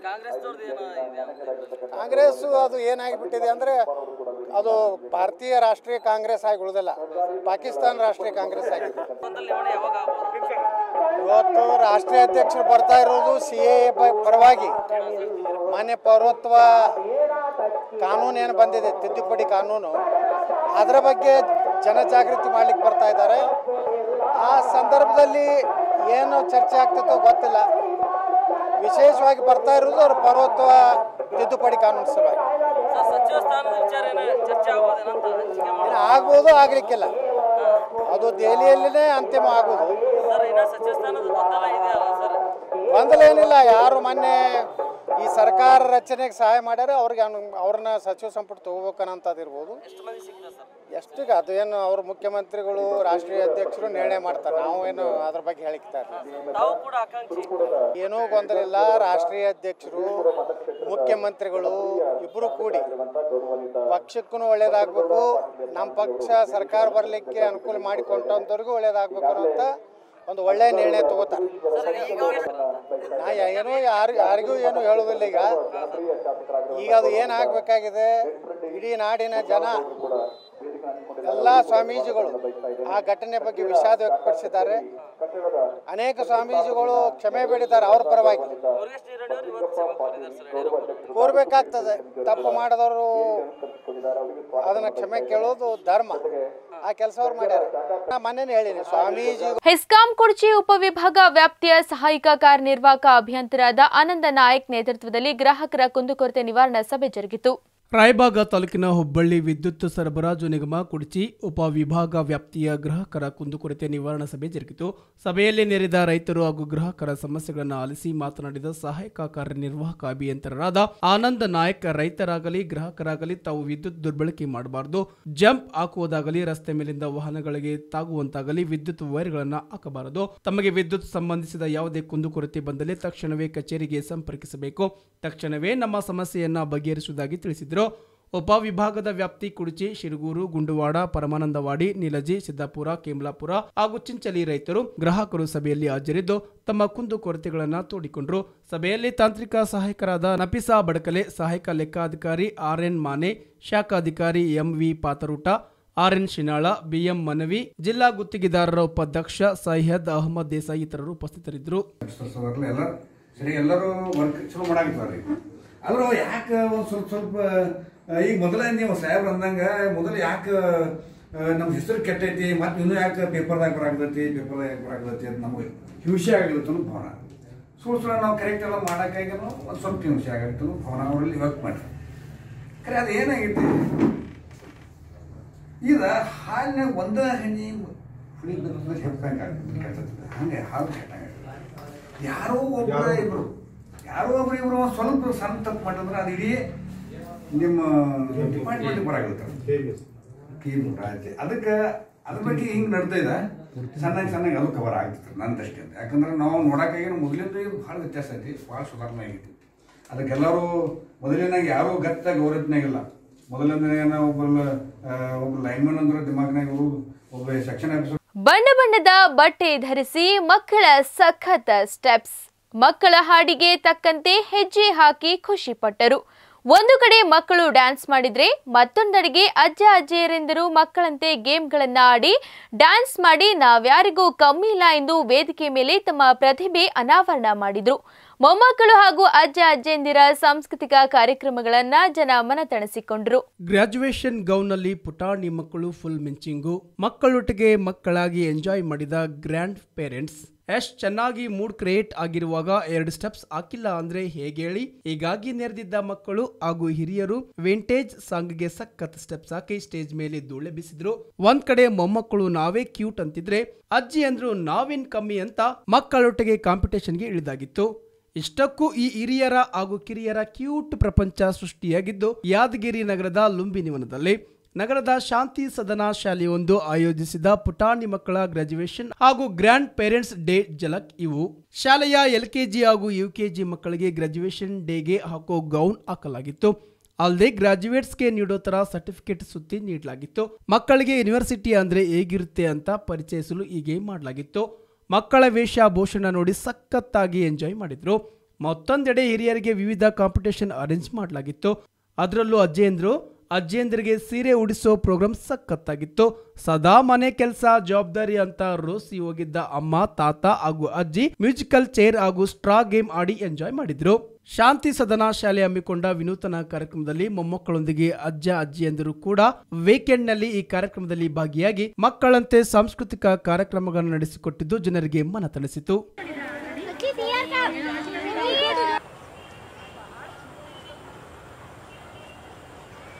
ಕಾಂಗ್ರೆಸ್ ಅದು ಏನಾಗಿಬಿಟ್ಟಿದೆ ಅಂದ್ರೆ ಅದು ಭಾರತೀಯ ರಾಷ್ಟ್ರೀಯ ಕಾಂಗ್ರೆಸ್ ಆಗಿ ಉಳಿದಿಲ್ಲ ಪಾಕಿಸ್ತಾನ ರಾಷ್ಟ್ರೀಯ ಕಾಂಗ್ರೆಸ್ ಆಗಿದೆ ಇವತ್ತು ರಾಷ್ಟ್ರೀಯ ಅಧ್ಯಕ್ಷರು ಬರ್ತಾ ಇರೋದು ಸಿ ಎ ಪರವಾಗಿ ಮಾನ್ಯ ಪೌರತ್ವ ಕಾನೂನು ಏನು ಬಂದಿದೆ ತಿದ್ದುಪಡಿ ಕಾನೂನು ಅದರ ಬಗ್ಗೆ ಜನಜಾಗೃತಿ ಮಾಡ್ಲಿಕ್ಕೆ ಬರ್ತಾ ಇದ್ದಾರೆ ಆ ಸಂದರ್ಭದಲ್ಲಿ ಏನು ಚರ್ಚೆ ಆಗ್ತಿತ್ತೋ ಗೊತ್ತಿಲ್ಲ ವಿಶೇಷವಾಗಿ ಬರ್ತಾ ಇರೋದು ಅವ್ರ ಪೌರತ್ವ ತಿದ್ದುಪಡಿ ಕಾನೂನು ಸಲುವಾಗಿ ಸಚಿವ ಸ್ಥಾನದ ವಿಚಾರ ಏನ ಚರ್ಚೆ ಆಗ್ಬೋದೇನಂತ ಹಂಚಿಕೆ ಏನು ಆಗ್ಬೋದು ಆಗ್ಲಿಕ್ಕಿಲ್ಲ ಅದು ದೆಹಲಿಯಲ್ಲಿನೇ ಅಂತಿಮ ಆಗೋದು ಸರ್ ಇನ್ನ ಸಚಿವ ಸ್ಥಾನದ ಗೊಂದಲ ಇದೆಯಲ್ಲ ಸರ್ ಗೊಂದಲ ಏನಿಲ್ಲ ಯಾರು ಮೊನ್ನೆ ಈ ಸರ್ಕಾರ ರಚನೆಗೆ ಸಹಾಯ ಮಾಡ್ಯಾರ ಅವ್ರಿಗೆ ಅನು- ಅವ್ರನ್ನ ಸಚಿವ ಸಂಪುಟ ತಗೋಬೇಕನ್ನಂಥದ್ದು ಇರ್ಬೋದು ಎಷ್ಟು ಮಂದಿ ಸಿಗ್ತಾರೆ ಸರ್ ಎಷ್ಟಿಗೆ ಅದು ಏನು ಅವ್ರ ಮುಖ್ಯಮಂತ್ರಿಗಳು ರಾಷ್ಟ್ರೀಯ ಅಧ್ಯಕ್ಷರು ನಿರ್ಣಯ ಮಾಡ್ತಾರೆ ನಾವು ಏನು ಅದ್ರ ಬಗ್ಗೆ ಹೇಳಿಕ್ತಾರೆ ತಾವು ಕೂಡ ಆಕಾಂಕ್ಷಿ ಏನೂ ಗೊಂದಲ ಇಲ್ಲ ರಾಷ್ಟ್ರೀಯ ಅಧ್ಯಕ್ಷರು ಮುಖ್ಯಮಂತ್ರಿಗಳು ಇಬ್ಬರು ಕೂಡಿ ಪಕ್ಷಕ್ಕೂ ಒಳ್ಳೇದಾಗಬೇಕು ನಮ್ಮ ಪಕ್ಷ ಸರ್ಕಾರ ಬರಲಿಕ್ಕೆ ಅನುಕೂಲ ಮಾಡಿಕೊಂಡಂಥವ್ರಿಗೂ ಒಳ್ಳೇದಾಗಬೇಕು ಅನ್ನೋಂಥ ಒಂದು ಒಳ್ಳೆಯ ನಿರ್ಣಯ ತಗೋತಾರೆ ನಾ ಏನೋ ಯಾರು ಯಾರಿಗೂ ಏನು ಹೇಳೋದಿಲ್ಲ ಈಗ ಈಗ ಅದು ಏನಾಗಬೇಕಾಗಿದೆ ಇಡೀ ನಾಡಿನ ಜನ ಎಲ್ಲ ಸ್ವಾಮೀಜಿಗಳು ಆ ಘಟನೆ ಬಗ್ಗೆ ವಿಷಾದ ವ್ಯಕ್ತಪಡಿಸಿದ್ದಾರೆ ಅನೇಕ ಸ್ವಾಮೀಜಿಗಳು ಕ್ಷಮೆ ಬೇಡಿದ್ದಾರೆ ಅವ್ರ ಪರವಾಗಿ ಮುರುಗೇಶ್ ನಿರಾಣಿ ಅವರು ಇವತ್ತು ಸಭೆ ಕೋರಿದ್ದಾರೆ ಸರ್ ಯಡಿಯೂರಪ್ಪ ಕೋರ್ಬೇಕಾಗ್ತದೆ ತಪ್ಪು ಮಾಡಿದವರು ಅದನ್ನ ಕ್ಷಮೆ ಕೇಳೋದು ಧರ್ಮ ಆ ಕೆಲಸ ಅವ್ರು ಮಾಡ್ಯಾರ ನಾ ಮೊನ್ನೆನೇ ಹೇಳಿನಿ ಸ್ವಾಮೀಜಿ ಹೆಸ್ಕಾಂ ಕುರ್ಚಿ ಉಪವಿಭಾಗ ವ್ಯಾಪ್ತಿಯ ಸಹಾಯಕ ಕಾರ್ಯನಿರ್ವಾಹಕ ಅಭಿಯಂತರಾದ ಆನಂದ ನಾಯಕ್ ನೇತೃತ್ವದಲ್ಲಿ ಗ್ರಾಹಕರ ಕುಂದುಕೊರತೆ ನಿವಾರಣಾ ಸಭೆ ಜರುಗಿತು ರಾಯಬಾಗ ತಾಲೂಕಿನ ಹುಬ್ಬಳ್ಳಿ ವಿದ್ಯುತ್ ಸರಬರಾಜು ನಿಗಮ ಕುಡ್ಚಿ ಉಪವಿಭಾಗ ವ್ಯಾಪ್ತಿಯ ಗ್ರಾಹಕರ ಕುಂದುಕೊರತೆ ನಿವಾರಣಾ ಸಭೆ ಜರುಗಿತು ಸಭೆಯಲ್ಲಿ ನೆರೆದ ರೈತರು ಹಾಗೂ ಗ್ರಾಹಕರ ಸಮಸ್ಯೆಗಳನ್ನು ಆಲಿಸಿ ಮಾತನಾಡಿದ ಸಹಾಯಕ ಕಾರ್ಯನಿರ್ವಾಹಕ ಅಭಿಯಂತರರಾದ ಆನಂದ್ ನಾಯಕ್ ರೈತರಾಗಲಿ ಗ್ರಾಹಕರಾಗಲಿ ತಾವು ವಿದ್ಯುತ್ ದುರ್ಬಳಕೆ ಮಾಡಬಾರದು ಜಂಪ್ ಹಾಕುವುದಾಗಲಿ ರಸ್ತೆ ಮೇಲಿಂದ ವಾಹನಗಳಿಗೆ ತಾಗುವಂತಾಗಲಿ ವಿದ್ಯುತ್ ವೈರ್ಗಳನ್ನು ಹಾಕಬಾರದು ತಮಗೆ ವಿದ್ಯುತ್ ಸಂಬಂಧಿಸಿದ ಯಾವುದೇ ಕುಂದುಕೊರತೆ ಬಂದಲ್ಲಿ ತಕ್ಷಣವೇ ಕಚೇರಿಗೆ ಸಂಪರ್ಕಿಸಬೇಕು ತಕ್ಷಣವೇ ನಮ್ಮ ಸಮಸ್ಯೆಯನ್ನ ಬಗೆಹರಿಸುವುದಾಗಿ ತಿಳಿಸಿದರು ಉಪವಿಭಾಗದ ವ್ಯಾಪ್ತಿ ಕುಡುಚಿ ಶಿರಗೂರು ಗುಂಡುವಾಡ ಪರಮಾನಂದವಾಡಿ ನೀಲಜಿ ಸಿದ್ದಾಪುರ ಕೇಮ್ಲಾಪುರ ಹಾಗೂ ಚಿಂಚಲಿ ರೈತರು ಗ್ರಾಹಕರು ಸಭೆಯಲ್ಲಿ ಹಾಜರಿದ್ದು ತಮ್ಮ ಕುಂದು ಕೊರತೆಗಳನ್ನು ತೋಡಿಕೊಂಡರು ಸಭೆಯಲ್ಲಿ ತಾಂತ್ರಿಕ ಸಹಾಯಕರಾದ ನಫಿಸಾ ಬಡಕಲೆ ಸಹಾಯಕ ಲೆಕ್ಕಾಧಿಕಾರಿ ಆರ್ ಎನ್ ಮಾನೆ ಶಾಖಾಧಿಕಾರಿ MV Pataruta R N Shinala BM ಮನವಿ ಜಿಲ್ಲಾ ಗುತ್ತಿಗೆದಾರರ ಉಪಾಧ್ಯಕ್ಷ ಸೈಯದ್ ಅಹಮದ್ ದೇಸಾಯಿ ಇತರರು ಉಪಸ್ಥಿತರಿದ್ದರು ಬರ್ಲಿ ಎಲ್ಲ ಸರಿ ಎಲ್ಲರೂ ವರ್ಕ್ ಚಲೋ ಮಾಡಾಕತ್ತಾರೆ ಆದ್ರೆ ಯಾಕೆ ಒಂದು ಸ್ವಲ್ಪ ಸ್ವಲ್ಪ ಆ, ಈಗ ಮೊದಲೇ ನೀವು ಸಾಹೇಬ್ರು ಅಂದಂಗ ಮೊದಲು ಯಾಕೆ ನಮ್ಮ ಹೆಸರು ಕೆಟ್ಟೈತಿ ಮತ್ತೆ ಇನ್ನೂ ಯಾಕೆ ಪೇಪರ್ದಾಗ ಬರಾಕತೈತಿ ಪೇಪರ್ದಾಗ ಯಾಕೆ ಬರಾಕತೈತಿ ಅಂತ ನಮಗೆ ಹಿಂಸೆ ಆಗಲಿತ್ತು ಅನ್ನೋ ಭಾವನ ಸುಳ್ಳು ಸುಳ್ಳು ನಾವು ಕರೆಕ್ಟ್ ಎಲ್ಲ ಮಾಡೋಕ್ಕಾಗಿನೂ ಒಂದು ಸ್ವಲ್ಪ ಹಿಂಸೆ ಆಗಲಿತ್ತು ಅನ್ನೋ ಭಾವನ ಅವರಲ್ಲಿ ವರ್ಕ್ ಮಾಡಿ ಖರೆ ಅದು ಏನಾಗೈತಿ ಈಗ ಹಾಲಿನಾಗ ಒಂದ ಹನಿ ಹುಳಿ ಹೆಪ್ಪಂಗೆ ಆಗ್ತದೆ ಹಂಗೆ ಹಾಲು ಕೆಟ್ಟಂಗೆ ಯಾರೋ ಒಬ್ಬರ ಇಬ್ರು ಯಾರೋ ಒಬ್ರು ಇಬ್ರು ಒಂದ್ ಸ್ವಲ್ಪ ಸಣ್ಣ ತಪ್ಪು ಮಾಡಿದ್ರೆ ಅದು ಇಡೀ ನಿಮ್ಮ ಡಿಪಾರ್ಟ್ಮೆಂಟ್ ಬರಾಗುತ್ತೆ ಕೀಮ್ ರಾಜ್ಯ ಅದಕ್ಕೆ ಅದ್ರ ಬಗ್ಗೆ ಹಿಂಗೆ ನಡ್ದಿದೆ ಸಣ್ಣಗೆ ಸಣ್ಣಗೆ ಅದು ಕವರ್ ಆಗ್ತದೆ ನನ್ನ ದೃಷ್ಟಿಯಿಂದ ಯಾಕಂದ್ರೆ ನಾವು ನೋಡೋಕ್ಕಾಗಿ ಮೊದಲಿಂದ ಇದು ಭಾಳ ವ್ಯತ್ಯಾಸ ಐತಿ ಭಾಳ ಸುಧಾರಣೆ ಆಗೈತಿ ಅದಕ್ಕೆಲ್ಲರೂ ಮೊದಲಿನಾಗ ಯಾರೂ ಗತ್ತಾಗ ಗೌರವನಾಗಿಲ್ಲ ಮೊದಲಿನ ಒಬ್ಬ ಒಬ್ಬ ಲೈನ್ಮನ್ ಅಂದ್ರೆ ದಿಮಾಗ್ನಾಗ ಒಬ್ಬ ಸೆಕ್ಷನ್ ಆಫೀಸರ್ ಬಣ್ಣ ಬಣ್ಣದ ಬಟ್ಟೆ ಧರಿಸಿ ಮಕ್ಕಳ ಸಖತ್ ಸ್ಟೆಪ್ಸ್ ಮಕ್ಕಳ ಹಾಡಿಗೆ ತಕ್ಕಂತೆ ಹೆಜ್ಜೆ ಹಾಕಿ ಖುಷಿ ಪಟ್ಟರು ಒಂದು ಕಡೆ ಮಕ್ಕಳು ಡ್ಯಾನ್ಸ್ ಮಾಡಿದ್ರೆ ಮತ್ತೊಂದೆಡೆಗೆ ಅಜ್ಜ ಅಜ್ಜಿಯರೆಂದರು ಮಕ್ಕಳಂತೆ ಗೇಮ್ಗಳನ್ನ ಆಡಿ ಡ್ಯಾನ್ಸ್ ಮಾಡಿ ನಾವ್ಯಾರಿಗೂ ಕಮ್ಮಿ ಇಲ್ಲ ಎಂದು ವೇದಿಕೆ ಮೇಲೆ ತಮ್ಮ ಪ್ರತಿಭೆ ಅನಾವರಣ ಮಾಡಿದ್ರು ಮೊಮ್ಮಕ್ಕಳು ಹಾಗೂ ಅಜ್ಜ ಅಜ್ಜಿಯಂದಿರ ಸಾಂಸ್ಕೃತಿಕ ಕಾರ್ಯಕ್ರಮಗಳನ್ನ ಜನ ಮನತಣಿಸಿಕೊಂಡ್ರು ಗ್ರಾಜುಯೇಷನ್ ಗೌನ್ನಲ್ಲಿ ಪುಟಾಣಿ ಮಕ್ಕಳು ಫುಲ್ ಮಿಂಚಿಂಗು ಮಕ್ಕಳೊಟ್ಟಿಗೆ ಮಕ್ಕಳಾಗಿ ಎಂಜಾಯ್ ಮಾಡಿದ ಗ್ರ್ಯಾಂಡ್ ಪೇರೆಂಟ್ಸ್ ಎಷ್ಟ್ ಚೆನ್ನಾಗಿ ಮೂಡ್ ಕ್ರಿಯೇಟ್ ಆಗಿರುವಾಗ ಎರಡು ಸ್ಟೆಪ್ಸ್ ಹಾಕಿಲ್ಲ ಅಂದ್ರೆ ಹೇಗೆ ಹೇಳಿ ಹೀಗಾಗಿ ನೆರೆದಿದ್ದ ಮಕ್ಕಳು ಹಾಗೂ ಹಿರಿಯರು ವಿಂಟೇಜ್ ಸಾಂಗ್ಗೆ ಸಖತ್ ಸ್ಟೆಪ್ಸ್ ಹಾಕಿ ಸ್ಟೇಜ್ ಮೇಲೆ ಧೂಳೆ ಬಿಸಿದ್ರು ಒಂದ್ ಕಡೆ ಮೊಮ್ಮಕ್ಕಳು ನಾವೇ ಕ್ಯೂಟ್ ಅಂತಿದ್ರೆ ಅಜ್ಜಿ ಅಂದ್ರು ನಾವೇನ್ ಕಮ್ಮಿ ಅಂತ ಮಕ್ಕಳೊಟ್ಟಿಗೆ ಕಾಂಪಿಟೇಷನ್ಗೆ ಇಳಿದಾಗಿತ್ತು ಇಷ್ಟಕ್ಕೂ ಈ ಹಿರಿಯರ ಹಾಗೂ ಕಿರಿಯರ ಕ್ಯೂಟ್ ಪ್ರಪಂಚ ಸೃಷ್ಟಿಯಾಗಿದ್ದು ಯಾದಗಿರಿ ನಗರದ ಲುಂಬಿನಿವನದಲ್ಲಿ ನಗರದ ಶಾಂತಿ ಸದನ ಶಾಲೆಯೊಂದು ಆಯೋಜಿಸಿದ ಪುಟಾಣಿ ಮಕ್ಕಳ ಗ್ರಾಜುಯೇಷನ್ ಹಾಗೂ ಗ್ರ್ಯಾಂಡ್ ಪೇರೆಂಟ್ಸ್ ಡೇ ಜಲಕ್ ಇವು ಶಾಲೆಯ ಎಲ್ಕೆಜಿ ಹಾಗೂ ಯುಕೆಜಿ ಮಕ್ಕಳಿಗೆ ಗ್ರಾಜುಯೇಷನ್ ಡೇಗೆ ಹಾಕೋ ಗೌನ್ ಹಾಕಲಾಗಿತ್ತು ಅಲ್ಲದೆ ಗ್ರಾಜುಯೇಟ್ಸ್ಗೆ ನೀಡೋ ತರ ಸರ್ಟಿಫಿಕೇಟ್ ಸುತ್ತಿ ನೀಡಲಾಗಿತ್ತು ಮಕ್ಕಳಿಗೆ ಯೂನಿವರ್ಸಿಟಿ ಅಂದ್ರೆ ಹೇಗಿರುತ್ತೆ ಅಂತ ಪರಿಚಯಿಸಲು ಹೀಗೆ ಮಾಡಲಾಗಿತ್ತು ಮಕ್ಕಳ ವೇಷಭೂಷಣ ನೋಡಿ ಸಖತ್ತಾಗಿ ಎಂಜಾಯ್ ಮಾಡಿದ್ರು ಮತ್ತೊಂದೆಡೆ ಹಿರಿಯರಿಗೆ ವಿವಿಧ ಕಾಂಪಿಟೇಷನ್ ಅರೇಂಜ್ ಮಾಡಲಾಗಿತ್ತು ಅದರಲ್ಲೂ ಅಜ್ಜೇಂದ್ರು ಅಜ್ಜೇಂದ್ರಿಗೆ ಸೀರೆ ಉಡಿಸೋ ಪ್ರೋಗ್ರಾಮ್ ಸಖತ್ತಾಗಿತ್ತು ಸದಾ ಮನೆ ಕೆಲಸ ಜವಾಬ್ದಾರಿ ಅಂತ ರೋಸಿ ಹೋಗಿದ್ದ ಅಮ್ಮ ತಾತ ಹಾಗೂ ಅಜ್ಜಿ ಮ್ಯೂಸಿಕಲ್ ಚೇರ್ ಹಾಗೂ ಸ್ಟ್ರಾ ಗೇಮ್ ಆಡಿ ಎಂಜಾಯ್ ಮಾಡಿದ್ರು ಶಾಂತಿ ಸದನ ಶಾಲೆ ಹಮ್ಮಿಕೊಂಡ ವಿನೂತನ ಕಾರ್ಯಕ್ರಮದಲ್ಲಿ ಮೊಮ್ಮಕ್ಕಳೊಂದಿಗೆ ಅಜ್ಜ ಅಜ್ಜಿಯಂದಿರು ಕೂಡ ವೀಕೆಂಡ್ ನಲ್ಲಿ ಈ ಕಾರ್ಯಕ್ರಮದಲ್ಲಿ ಭಾಗಿಯಾಗಿ ಮಕ್ಕಳಂತೆ ಸಾಂಸ್ಕೃತಿಕ ಕಾರ್ಯಕ್ರಮಗಳನ್ನು ನಡೆಸಿಕೊಟ್ಟಿದ್ದು ಜನರಿಗೆ ಮನತಣಿಸಿತು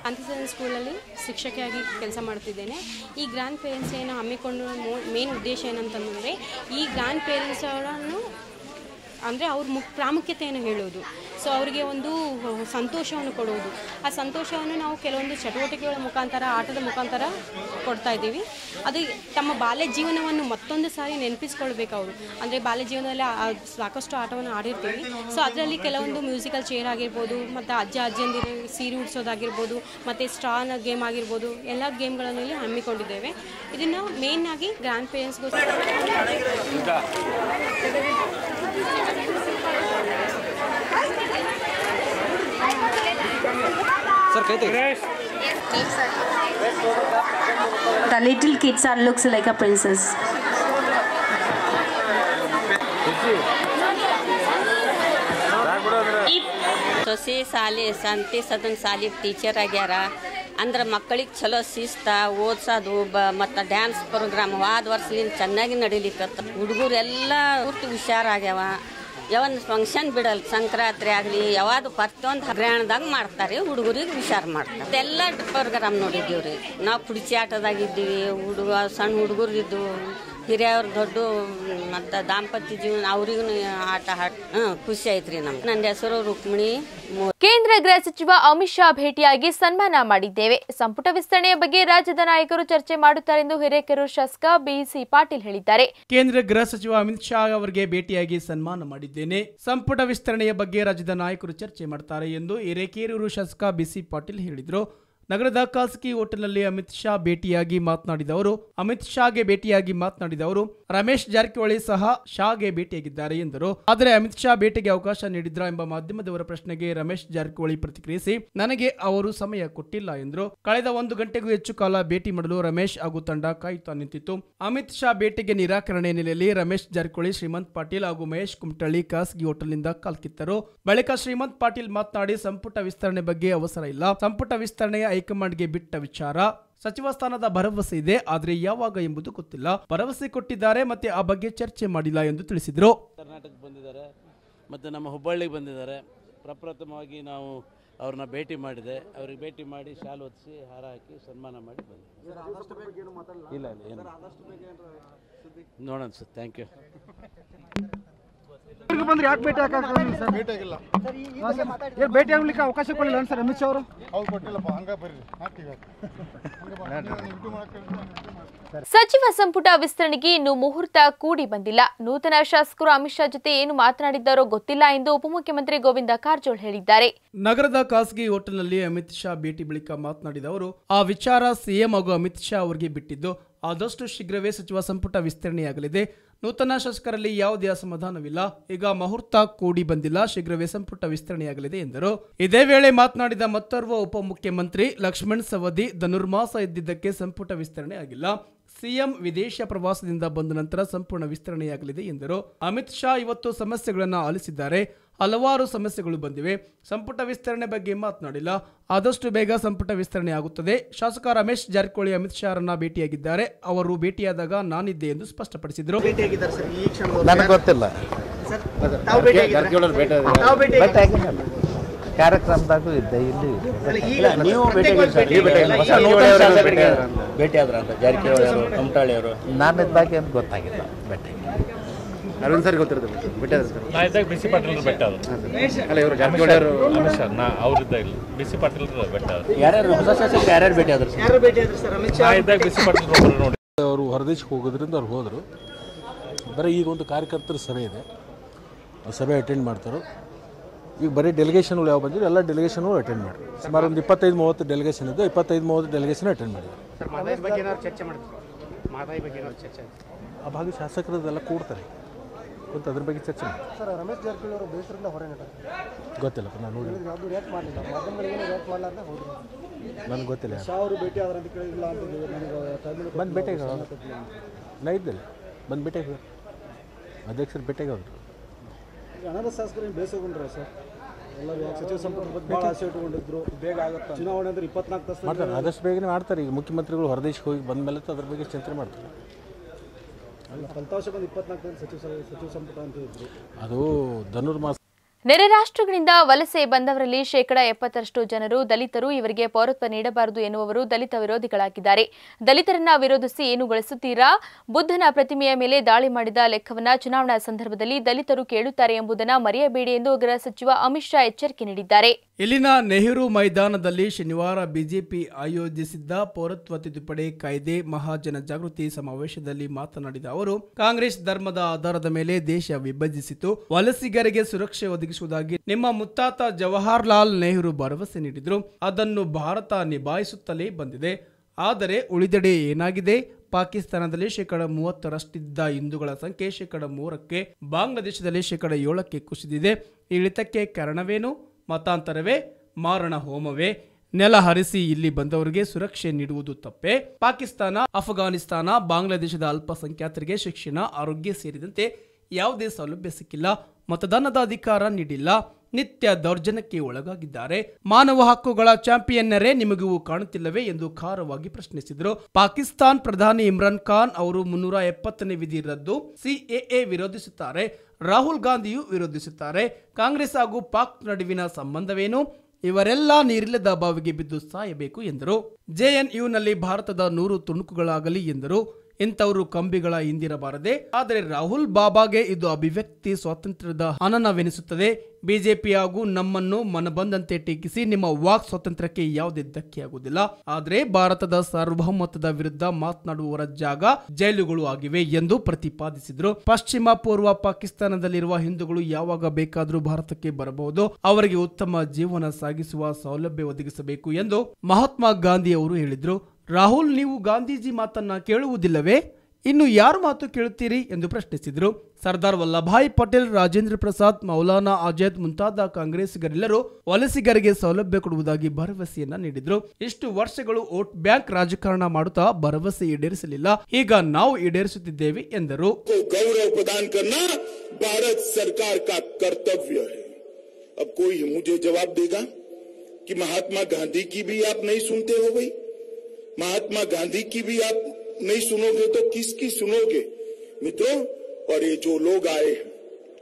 ಶಾಂತಿಸದನ್ ಸ್ಕೂಲಲ್ಲಿ ಶಿಕ್ಷಕಿಯಾಗಿ ಕೆಲಸ ಮಾಡ್ತಿದ್ದೇನೆ ಈ ಗ್ರ್ಯಾಂಡ್ ಪೇರೆಂಟ್ಸ್ ಏನು ಹಮ್ಮಿಕೊಂಡು ಮೇನ್ ಉದ್ದೇಶ ಏನಂತಂದರೆ ಈ ಗ್ರ್ಯಾಂಡ್ ಪೇರೆಂಟ್ಸ್ ಅವರನ್ನು ಅಂದರೆ ಅವ್ರ ಮುಖ ಪ್ರಾಮುಖ್ಯತೆಯನ್ನು ಹೇಳೋದು ಸೊ ಅವರಿಗೆ ಒಂದು ಸಂತೋಷವನ್ನು ಕೊಡುವುದು ಆ ಸಂತೋಷವನ್ನು ನಾವು ಕೆಲವೊಂದು ಚಟುವಟಿಕೆಗಳ ಮುಖಾಂತರ ಆಟದ ಮುಖಾಂತರ ಕೊಡ್ತಾ ಇದ್ದೀವಿ ಅದು ತಮ್ಮ ಬಾಲ್ಯ ಜೀವನವನ್ನು ಮತ್ತೊಂದು ಸಾರಿ ನೆನಪಿಸ್ಕೊಳ್ಬೇಕು ಅವರು ಅಂದರೆ ಬಾಲ್ಯ ಜೀವನದಲ್ಲಿ ಆ- ಆ ಸಾಕಷ್ಟು ಆಟವನ್ನು ಆಡಿರ್ತೀವಿ ಸೊ ಅದರಲ್ಲಿ ಕೆಲವೊಂದು ಮ್ಯೂಸಿಕಲ್ ಚೇರ್ ಆಗಿರ್ಬೋದು ಮತ್ತು ಅಜ್ಜ ಅಜ್ಜಿಯಂದಿರು ಸೀರೆ ಉಡ್ಸೋದಾಗಿರ್ಬೋದು ಮತ್ತು ಸ್ಟ್ರಾನ್ ಗೇಮ್ ಆಗಿರ್ಬೋದು ಎಲ್ಲ ಗೇಮ್ಗಳನ್ನು ಇಲ್ಲಿ ಹಮ್ಮಿಕೊಂಡಿದ್ದೇವೆ ಇದನ್ನು ಮೇನ್ ಆಗಿ ಗ್ರ್ಯಾಂಡ್ ಪೇರೆಂಟ್ಸ್ಗೋಸ್ಕರ The little kids are looks like a princess. ಸೊಸೆ ಸಾಲಿ ಶಾಂತಿ ಸದನ್ ಸಾಲಿಗೆ ಟೀಚರ್ ಆಗ್ಯಾರ ಅಂದ್ರೆ ಮಕ್ಕಳಿಗೆ ಚಲೋ ಶಿಸ್ತ ಓದ್ಸೋದು ಬ ಮತ್ತು ಡ್ಯಾನ್ಸ್ ಪ್ರೋಗ್ರಾಮ್ ವಾದ ವರ್ಷದಿಂದ ಚೆನ್ನಾಗಿ ನಡಿಲಿಕ್ಕತ್ತ ಹುಡುಗರು ಎಲ್ಲ ಪೂರ್ತಿ ಹುಷಾರಾಗ್ಯಾವ ಯಾವನ್ ಫಂಕ್ಷನ್ ಬಿಡಲ್ ಸಂಕ್ರಾಂತಿ ಆಗಲಿ ಯಾವ್ದು ಪ್ರತಿಯೊಂದು ಹಗ್ರಾಣದಾಗ ಮಾಡ್ತಾರೆ ಹುಡುಗರಿಗೆ ಹುಷಾರು ಮಾಡ್ತಾರೆ ಎಲ್ಲ ಪ್ರೋಗ್ರಾಮ್ ನೋಡಿದ್ದೀವಿ ರೀ ನಾವು ಪುಡಿಚಿ ಆಟದಾಗಿದ್ದೀವಿ ಹುಡುಗ ಸಣ್ಣ ಹುಡುಗರು ಇದ್ದು ಹಿರಿಯವ್ರ ದೊಡ್ಡ ಮತ್ತು ದಾಂಪತ್ಯ ಜೀವನ ಅವ್ರಿಗೂ ಆಟ ಆಟ ಹ್ಞೂ ಖುಷಿ ಐತ್ರಿ ನಮ್ಗೆ ನನ್ನ ಹೆಸರು ರುಕ್ಮಿಣಿ ಮೋ ಕೇಂದ್ರ ಗೃಹ ಸಚಿವ ಅಮಿತ್ ಶಾ ಭೇಟಿಯಾಗಿ ಸನ್ಮಾನ ಮಾಡಿದ್ದೇವೆ ಸಂಪುಟ ವಿಸ್ತರಣೆಯ ಬಗ್ಗೆ ರಾಜ್ಯದ ನಾಯಕರು ಚರ್ಚೆ ಮಾಡುತ್ತಾರೆಂದು ಹಿರೇಕೆರೂರು ಶಾಸಕ ಬಿಸಿ ಪಾಟೀಲ್ ಹೇಳಿದ್ದಾರೆ ಕೇಂದ್ರ ಗೃಹ ಸಚಿವ ಅಮಿತ್ ಶಾ ಅವರಿಗೆ ಭೇಟಿಯಾಗಿ ಸನ್ಮಾನ ಮಾಡಿದ್ದೇನೆ ಸಂಪುಟ ವಿಸ್ತರಣೆಯ ಬಗ್ಗೆ ರಾಜ್ಯದ ನಾಯಕರು ಚರ್ಚೆ ಮಾಡ್ತಾರೆ ಎಂದು ಹಿರೇಕೇರೂರು ಶಾಸಕ ಬಿಸಿ ಪಾಟೀಲ್ ಹೇಳಿದರು ನಗರದ ಖಾಸಗಿ ಹೋಟೆಲ್ನಲ್ಲಿ ಅಮಿತ್ ಶಾ ಭೇಟಿಯಾಗಿ ಮಾತನಾಡಿದ ಅವರು ಅಮಿತ್ ಶಾಗೆ ಭೇಟಿಯಾಗಿ ಮಾತನಾಡಿದ ಅವರು ರಮೇಶ್ ಜಾರಕಿಹೊಳಿ ಸಹ ಶಾಗೆ ಭೇಟಿಯಾಗಿದ್ದಾರೆ ಎಂದರು ಆದರೆ ಅಮಿತ್ ಶಾ ಭೇಟಿಗೆ ಅವಕಾಶ ನೀಡಿದ್ರ ಎಂಬ ಮಾಧ್ಯಮದವರ ಪ್ರಶ್ನೆಗೆ ರಮೇಶ್ ಜಾರಕಿಹೊಳಿ ಪ್ರತಿಕ್ರಿಯಿಸಿ ನನಗೆ ಅವರು ಸಮಯ ಕೊಟ್ಟಿಲ್ಲ ಎಂದರು ಕಳೆದ ಒಂದು ಗಂಟೆಗೂ ಹೆಚ್ಚು ಕಾಲ ಭೇಟಿ ಮಾಡಲು ರಮೇಶ್ ಹಾಗೂ ತಂಡ ಕಾಯುತ್ತಾ ನಿಂತಿತ್ತು ಅಮಿತ್ ಶಾ ಭೇಟಿಗೆ ನಿರಾಕರಣೆ ಹಿನ್ನೆಲೆಯಲ್ಲಿ ರಮೇಶ್ ಜಾರಕಿಹೊಳಿ ಶ್ರೀಮಂತ್ ಪಾಟೀಲ್ ಹಾಗೂ ಮಹೇಶ್ ಕುಮಟಳ್ಳಿ ಖಾಸಗಿ ಹೋಟೆಲ್ನಿಂದ ಕಾಲ್ಕಿತ್ತರು ಬಳಿಕ ಶ್ರೀಮಂತ್ ಪಾಟೀಲ್ ಮಾತನಾಡಿ ಸಂಪುಟ ವಿಸ್ತರಣೆ ಬಗ್ಗೆ ಅವಸರ ಇಲ್ಲ ಸಂಪುಟ ವಿಸ್ತರಣೆಯ ಹೈಕಮಾಂಡ್ಗೆ ಬಿಟ್ಟ ವಿಚಾರ ಸಚಿವ ಸ್ಥಾನದ ಭರವಸೆ ಇದೆ ಆದರೆ ಯಾವಾಗ ಎಂಬುದು ಗೊತ್ತಿಲ್ಲ ಭರವಸೆ ಕೊಟ್ಟಿದ್ದಾರೆ ಮತ್ತೆ ಆ ಬಗ್ಗೆ ಚರ್ಚೆ ಮಾಡಿಲ್ಲ ಎಂದು ತಿಳಿಸಿದರು ಕರ್ನಾಟಕಕ್ಕೆ ಬಂದಿದ್ದಾರೆ ಮತ್ತು ನಮ್ಮ ಹುಬ್ಬಳ್ಳಿಗೆ ಬಂದಿದ್ದಾರೆ ಪ್ರಪ್ರಥಮವಾಗಿ ನಾವು ಅವ್ರನ್ನ ಭೇಟಿ ಮಾಡಿದೆ ಅವ್ರಿಗೆ ಭೇಟಿ ಮಾಡಿ ಶಾಲು ಹೊತ್ತಿಸಿ ಹಾರ ಹಾಕಿ ಸನ್ಮಾನ ಮಾಡಿ ಬಂದೆ ಇಲ್ಲ ಇಲ್ಲ ಏನು ನೋಡೋಣ ಸರ್ ಥ್ಯಾಂಕ್ ಯು ಬಂದ್ರೆ ಯಾಕೆ ಭೇಟಿ ಹಾಕಾಗ್ತದೆ ಸರ್ ಭೇಟಿ ಆಗಿಲ್ಲ ಏನು ಭೇಟಿ ಆಗ್ಲಿಕ್ಕೆ ಅವಕಾಶ ಕೊಡಲಿಲ್ಲ ಸರ್ ಅಮಿತ್ ಶಾ ಅವರು ಅವ್ರು ಕೊಟ್ಟಿಲ್ಲಪ್ಪ ಹಂಗ ಬರ್ರಿ ಹಾಕ್ತೀವಿ ಸಚಿವ ಸಂಪುಟ ವಿಸ್ತರಣೆಗೆ ಇನ್ನು ಮುಹೂರ್ತ ಕೂಡಿ ಬಂದಿಲ್ಲ ನೂತನ ಶಾಸಕರು ಅಮಿತ್ ಶಾ ಜೊತೆ ಏನು ಮಾತನಾಡಿದ್ದಾರೋ ಗೊತ್ತಿಲ್ಲ ಎಂದು ಉಪಮುಖ್ಯಮಂತ್ರಿ ಗೋವಿಂದ ಕಾರಜೋಳ ಹೇಳಿದ್ದಾರೆ ನಗರದ ಖಾಸಗಿ ಹೋಟೆಲ್ನಲ್ಲಿ ಅಮಿತ್ ಶಾ ಭೇಟಿ ಬಳಿಕ ಮಾತನಾಡಿದ ಅವರು ಆ ವಿಚಾರ ಸಿಎಂ ಹಾಗೂ ಅಮಿತ್ ಶಾ ಅವರಿಗೆ ಬಿಟ್ಟಿದ್ದು ಆದಷ್ಟು ಶೀಘ್ರವೇ ಸಚಿವ ಸಂಪುಟ ವಿಸ್ತರಣೆಯಾಗಲಿದೆ ನೂತನ ಶಾಸಕರಲ್ಲಿ ಯಾವುದೇ ಅಸಮಾಧಾನವಿಲ್ಲ ಈಗ ಮುಹೂರ್ತ ಕೂಡಿ ಬಂದಿಲ್ಲ ಶೀಘ್ರವೇ ಸಂಪುಟ ವಿಸ್ತರಣೆಯಾಗಲಿದೆ ಎಂದರು ಇದೇ ವೇಳೆ ಮಾತನಾಡಿದ ಮತ್ತೋರ್ವ ಉಪಮುಖ್ಯಮಂತ್ರಿ ಲಕ್ಷ್ಮಣ್ ಸವದಿ ಧನುರ್ಮಾಸ ಇದ್ದಿದ್ದಕ್ಕೆ ಸಂಪುಟ ವಿಸ್ತರಣೆ ಆಗಿಲ್ಲ ಸಿಎಂ ವಿದೇಶ ಪ್ರವಾಸದಿಂದ ಬಂದ ನಂತರ ಸಂಪೂರ್ಣ ವಿಸ್ತರಣೆಯಾಗಲಿದೆ ಎಂದರು ಅಮಿತ್ ಶಾ ಇವತ್ತು ಸಮಸ್ಯೆಗಳನ್ನು ಆಲಿಸಿದ್ದಾರೆ ಹಲವಾರು ಸಮಸ್ಯೆಗಳು ಬಂದಿವೆ ಸಂಪುಟ ವಿಸ್ತರಣೆ ಬಗ್ಗೆ ಮಾತನಾಡಿಲ್ಲ ಆದಷ್ಟು ಬೇಗ ಸಂಪುಟ ವಿಸ್ತರಣೆ ಆಗುತ್ತದೆ ಶಾಸಕ ರಮೇಶ್ ಜಾರಕಿಹೊಳಿ ಅಮಿತ್ ಶಾರನ್ನ ಭೇಟಿಯಾಗಿದ್ದಾರೆ ಅವರು ಭೇಟಿಯಾದಾಗ ನಾನಿದ್ದೆ ಎಂದು ಸ್ಪಷ್ಟಪಡಿಸಿದರು ನನಗೆ ಗೊತ್ತಿಲ್ಲ ತಾವು ಭೇಟಿಯಾಗಿದ್ರಾ? ಜಾರಕಿಹೊಳಿ ಭೇಟಿ ತಾವು ಭೇಟಿಯಾಗಿದ್ರಾ? ಭೇಟಿಯಾಗಿಲ್ಲ. ಕಾರ್ಯಕ್ರಮದಾಗೂ ಇದ್ದೆ ಇಲ್ಲಿ ಈಗ ಇಲ್ಲ, ನೀವು ಭೇಟಿ ಪ್ರತ್ಯೇಕವಾಗಿ ಭೇಟಿ ಆಗಿಲ್ಲ. ಹೊಸ ಈಗ ನೂತನ ನೂತನ ಶಾಸಕರಿಗೆ ಶಾಸಕರಿಗೆ ಭೇಟಿ ಆದ್ರ ಅಂತ ಜಾರಕಿಹೊಳಿ ಅವರು ಕಮಟಾಳಿ ಅವರು ನಾನಿದ್ದಾಗ ಏನು ಗೊತ್ತಾಗಿಲ್ಲ ಭೇಟಿ ಅರವಿಂದ್ ಸರ್ ಗೊತ್ತಿರೋದು ಭೇಟಿ ಆದ್ರೆ ಸರ್ ನಾ ಇದ್ದಾಗ ಬಿಸಿ ಪಾಟೀಲ್ ಬೆಟ್ಟ ಅದು ಅಲ್ಲ ಇವರು ಜಾರಕಿಹೊಳಿ ಅವರು ಅಮಿತ್ ಶಾ ನಾ ಅವ್ರಿದ್ದ ಇಲ್ಲ ಬಿಸಿ ಪಾಟೀಲ್ ಬೆಟ್ಟ ಅದು ಯಾರ್ಯಾರು ಹೊಸ ಶಾಸಕರು ಯಾರ್ಯಾರು ಭೇಟಿ ಆದ್ರು ಸರ್ ಯಾರು ಭೇಟಿ ಆದ್ರು ಸರ್ ಅಮಿತ್ ಶಾ ನಾ ಇದ್ದಾಗ ಬಿಸಿ ಪಾಟೀಲ್ ಒಬ್ಬರು ನೋಡಿ ಅವರು ಹೊರದೇಶಕ್ಕೆ ಹೋಗೋದ್ರಿಂದ ಅವ್ರು ಹೋದರು ಬರೀ ಈಗ ಒಂದು ಕಾರ್ಯಕರ್ತರ ಸಭೆ ಇದೆ ಆ ಸಭೆ ಅಟೆಂಡ್ ಮಾಡ್ತಾರೆ ಈಗ ಬರೀ ಡೆಲಿಗೇಷನ್ಗಳು ಯಾವ ಬಂದಿರೋ ಎಲ್ಲ ಡೆಲಿಗೇಷನ್ಗಳು ಅಟೆಂಡ್ ಮಾಡಿ ಸುಮಾರು ಒಂದು ಇಪ್ಪತ್ತೈದು ಮೂವತ್ತು ಡೆಲಿಗೇಷನ್ ಇದೆ ಇಪ್ಪತ್ತೈದು ಮೂವತ್ತು ಡೆಲಿಗೇಷನ್ ಅಟೆಂಡ್ ಮಾಡಿದ್ದಾರೆ ಸರ್ ಮಾದಾಯಿ ಬಗ್ಗೆ ಏನಾದ್ರು ಚರ್ಚೆ ಮಾಡಿದ್ರು ಮಾದಾಯಿ ಬಗ್ಗೆ ಏನಾದ್ರು ಚರ್ಚೆ ಆಯ್ತು ಆ ಭಾಗ ಶಾಸಕರದೆಲ್ಲ ಕೂಡ್ತಾರೆ ಮತ್ತು ಅದ್ರ ಬಗ್ಗೆ ಚರ್ಚೆ ಮಾಡಿ ಸರ್ ರಮೇಶ್ ಜಾರಕಿಹೊಳಿ ಅವರು ಬೇಸರದಿಂದ ಹೊರಗೆ ಗೊತ್ತಿಲ್ಲಪ್ಪ ನಾನು ನೋಡಿ ಯಾವುದು ರಿಯಾಕ್ಟ್ ಮಾಡಲಿಲ್ಲ ಮಾಧ್ಯಮಗಳಿಗೆ ರಿಯಾಕ್ಟ್ ಮಾಡಲಾರ್ದೆ ಹೋದ್ರು ನನಗೆ ಗೊತ್ತಿಲ್ಲ ಶಾ ಅವರು ಭೇಟಿ ಆದ್ರ ಅಂತ ಕೇಳಿಲ್ಲ ಅಂತ ನನಗೆ ಟೈಮಿನ ಬಂದು ಭೇಟಿಯಾಗ ನಾ ಇದ್ದಿಲ್ಲ ಬಂದು ಭೇಟಿಯಾಗ ಅಧ್ಯಕ್ಷರು ಭೇಟಿಯಾಗ ಹೋದ್ರು ಈಗ ಅನರ್ಹ ಶಾಸಕರು ಬೇಸರಗೊಂಡ್ರೆ ಸರ್ ಎಲ್ಲರೂ ಯಾಕೆ ಸಚಿವ ಸಂಪುಟ ಬಗ್ಗೆ ಭಾಳ ಆಸೆ ಇಟ್ಕೊಂಡಿದ್ರು ಬೇಗ ಆಗುತ್ತೆ ಚುನಾವಣೆ ಅಂದ್ರೆ ಇಪ್ಪತ್ನಾಲ್ಕು ತಾಸು ಮಾಡ್ತಾರೆ ಆದಷ್ಟು ಬೇಗನೆ ಮಾಡ್ತಾರೆ ಈಗ ಮುಖ್ಯಮಂತ್ರಿಗಳು ಹೊರದೇಶಕ್ಕೆ ಹೋಗಿ ಬಂದ ಮೇಲೆ ಅದ್ರ ಬಗ್ಗೆ ಚಿಂತನೆ ಮಾಡ್ತಾರೆ ಅಲ್ಲ ಫಲಿತಾಂಶ ಬಂದು ಇಪ್ಪತ್ನಾಲ್ಕು ತಾಸು ಸಚಿವ ಸ- ಸಚಿವ ಸಂಪುಟ ಅಂತ ಇದ್ರು ಅದು ಧನುರ್ಮಾಸ ನೆರೆ ರಾಷ್ಟ್ರಗಳಿಂದ ವಲಸೆ ಬಂದವರಲ್ಲಿ ಶೇಕಡ ಎಪ್ಪತ್ತರಷ್ಟು ಜನರು ದಲಿತರು ಇವರಿಗೆ ಪೌರತ್ವ ನೀಡಬಾರದು ಎನ್ನುವವರು ದಲಿತ ವಿರೋಧಿಗಳಾಗಿದ್ದಾರೆ ದಲಿತರನ್ನ ವಿರೋಧಿಸಿ ಏನು ಗಳಿಸುತ್ತೀರಾ ಬುದ್ಧನ ಪ್ರತಿಮೆಯ ಮೇಲೆ ದಾಳಿ ಮಾಡಿದ ಲೆಕ್ಕವನ್ನ ಚುನಾವಣಾ ಸಂದರ್ಭದಲ್ಲಿ ದಲಿತರು ಕೇಳುತ್ತಾರೆ ಎಂಬುದನ್ನು ಮರೆಯಬೇಡಿ ಎಂದು ಗೃಹ ಸಚಿವ ಅಮಿತ್ ಶಾ ಎಚ್ಚರಿಕೆ ನೀಡಿದ್ದಾರೆ ಇಲ್ಲಿನ ನೆಹರು ಮೈದಾನದಲ್ಲಿ ಶನಿವಾರ ಬಿಜೆಪಿ ಆಯೋಜಿಸಿದ್ದ ಪೌರತ್ವ ತಿದ್ದುಪಡಿ ಕಾಯ್ದೆ ಮಹಾಜನ ಜಾಗೃತಿ ಸಮಾವೇಶದಲ್ಲಿ ಮಾತನಾಡಿದ ಅವರು ಕಾಂಗ್ರೆಸ್ ಧರ್ಮದ ಆಧಾರದ ಮೇಲೆ ದೇಶ ವಿಭಜಿಸಿತು ವಲಸಿಗರಿಗೆ ಸುರಕ್ಷೆ ಒದಗಿಸುವುದಾಗಿ ನಿಮ್ಮ ಮುತ್ತಾತ ಜವಾಹರ್ಲಾಲ್ ನೆಹರು ಭರವಸೆ ನೀಡಿದ್ರು ಅದನ್ನು ಭಾರತ ನಿಭಾಯಿಸುತ್ತಲೇ ಬಂದಿದೆ ಆದರೆ ಉಳಿದೆಡೆ ಏನಾಗಿದೆ ಪಾಕಿಸ್ತಾನದಲ್ಲಿ ಶೇಕಡ ಮೂವತ್ತರಷ್ಟಿದ್ದ ಹಿಂದೂಗಳ ಸಂಖ್ಯೆ ಶೇಕಡ ಮೂರಕ್ಕೆ ಬಾಂಗ್ಲಾದೇಶದಲ್ಲಿ ಶೇಕಡ ಏಳಕ್ಕೆ ಕುಸಿದಿದೆ ಈ ಇಳಿತಕ್ಕೆ ಕಾರಣವೇನು ಮತಾಂತರವೇ ಮಾರಣ ಹೋಮವೇ ನೆಲ ಹರಿಸಿ ಇಲ್ಲಿ ಬಂದವರಿಗೆ ಸುರಕ್ಷೆ ನೀಡುವುದು ತಪ್ಪೇ ಪಾಕಿಸ್ತಾನ ಅಫ್ಘಾನಿಸ್ತಾನ ಬಾಂಗ್ಲಾದೇಶದ ಅಲ್ಪಸಂಖ್ಯಾತರಿಗೆ ಶಿಕ್ಷಣ ಆರೋಗ್ಯ ಸೇರಿದಂತೆ ಯಾವುದೇ ಸೌಲಭ್ಯ ಸಿಕ್ಕಿಲ್ಲ ಮತದಾನದ ಅಧಿಕಾರ ನೀಡಿಲ್ಲ ನಿತ್ಯ ದೌರ್ಜನ್ಯಕ್ಕೆ ಒಳಗಾಗಿದ್ದಾರೆ ಮಾನವ ಹಕ್ಕುಗಳ ಚಾಂಪಿಯನ್ನರೇ ನಿಮಗೂ ಕಾಣುತ್ತಿಲ್ಲವೇ ಎಂದು ಖಾರವಾಗಿ ಪ್ರಶ್ನಿಸಿದರು ಪಾಕಿಸ್ತಾನ್ ಪ್ರಧಾನಿ ಇಮ್ರಾನ್ ಖಾನ್ ಅವರು ಮುನ್ನೂರ ಎಪ್ಪತ್ತನೇ ವಿಧಿ ರದ್ದು ಸಿಎಎ ವಿರೋಧಿಸುತ್ತಾರೆ ರಾಹುಲ್ ಗಾಂಧಿಯು ವಿರೋಧಿಸುತ್ತಾರೆ ಕಾಂಗ್ರೆಸ್ ಹಾಗೂ ಪಾಕ್ ನಡುವಿನ ಸಂಬಂಧವೇನು ಇವರೆಲ್ಲ ನೀರಿಲ್ಲದ ಬಾವಿಗೆ ಬಿದ್ದು ಸಾಯಬೇಕು ಎಂದರು ಜೆಎನ್ಯುನಲ್ಲಿ ಭಾರತದ ನೂರು ತುಣುಕುಗಳಾಗಲಿ ಎಂದರು ಇಂಥವರು ಕಂಬಿಗಳ ಹಿಂದಿರಬಾರದೆ ಆದರೆ ರಾಹುಲ್ ಬಾಬಾಗೆ ಇದು ಅಭಿವ್ಯಕ್ತಿ ಸ್ವಾತಂತ್ರ್ಯದ ಹನನವೆನಿಸುತ್ತದೆ ಬಿಜೆಪಿ ಹಾಗೂ ನಮ್ಮನ್ನು ಮನಬಂದಂತೆ ಟೀಕಿಸಿ ನಿಮ್ಮ ವಾಕ್ ಸ್ವಾತಂತ್ರ್ಯಕ್ಕೆ ಯಾವುದೇ ಧಕ್ಕೆಯಾಗುವುದಿಲ್ಲ ಆದರೆ ಭಾರತದ ಸಾರ್ವಭೌಮತ್ವದ ವಿರುದ್ಧ ಮಾತನಾಡುವವರ ಜಾಗ ಜೈಲುಗಳು ಆಗಿವೆ ಎಂದು ಪ್ರತಿಪಾದಿಸಿದರು ಪಶ್ಚಿಮ ಪೂರ್ವ ಪಾಕಿಸ್ತಾನದಲ್ಲಿರುವ ಹಿಂದೂಗಳು ಯಾವಾಗ ಬೇಕಾದರೂ ಭಾರತಕ್ಕೆ ಬರಬಹುದು ಅವರಿಗೆ ಉತ್ತಮ ಜೀವನ ಸಾಗಿಸುವ ಸೌಲಭ್ಯ ಒದಗಿಸಬೇಕು ಎಂದು ಮಹಾತ್ಮ ಗಾಂಧಿ ಅವರು ಹೇಳಿದ್ರು ರಾಹುಲ್ ನೀವು ಗಾಂಧೀಜಿ ಮಾತನ್ನ ಕೇಳುವುದಿಲ್ಲವೇ ಇನ್ನು ಯಾರು ಮಾತು ಕೇಳುತ್ತೀರಿ ಎಂದು ಪ್ರಶ್ನಿಸಿದರು ಸರ್ದಾರ್ ವಲ್ಲಭಾಯ್ ಪಟೇಲ್ ರಾಜೇಂದ್ರ ಪ್ರಸಾದ್ ಮೌಲಾನಾ ಆಜಾದ್ ಮುಂತಾದ ಕಾಂಗ್ರೆಸ್ಸಿಗರೆಲ್ಲರೂ ವಲಸಿಗರಿಗೆ ಸೌಲಭ್ಯ ಕೊಡುವುದಾಗಿ ಭರವಸೆಯನ್ನ ನೀಡಿದ್ರು ಇಷ್ಟು ವರ್ಷಗಳು ವೋಟ್ ಬ್ಯಾಂಕ್ ರಾಜಕಾರಣ ಮಾಡುತ್ತಾ ಭರವಸೆ ಈಡೇರಿಸಲಿಲ್ಲ ಈಗ ನಾವು ಈಡೇರಿಸುತ್ತಿದ್ದೇವೆ ಎಂದರು गौरव प्रदान करना भारत सरकार का कर्तव्य है अब कोई मुझे जवाब देगा कि महात्मा गांधी की भी आप नहीं सुनते हो भाई महात्मा गांधी की भी आप नहीं सुनोगे तो किसकी सुनोगे मित्रों और ये जो लोग आए हैं,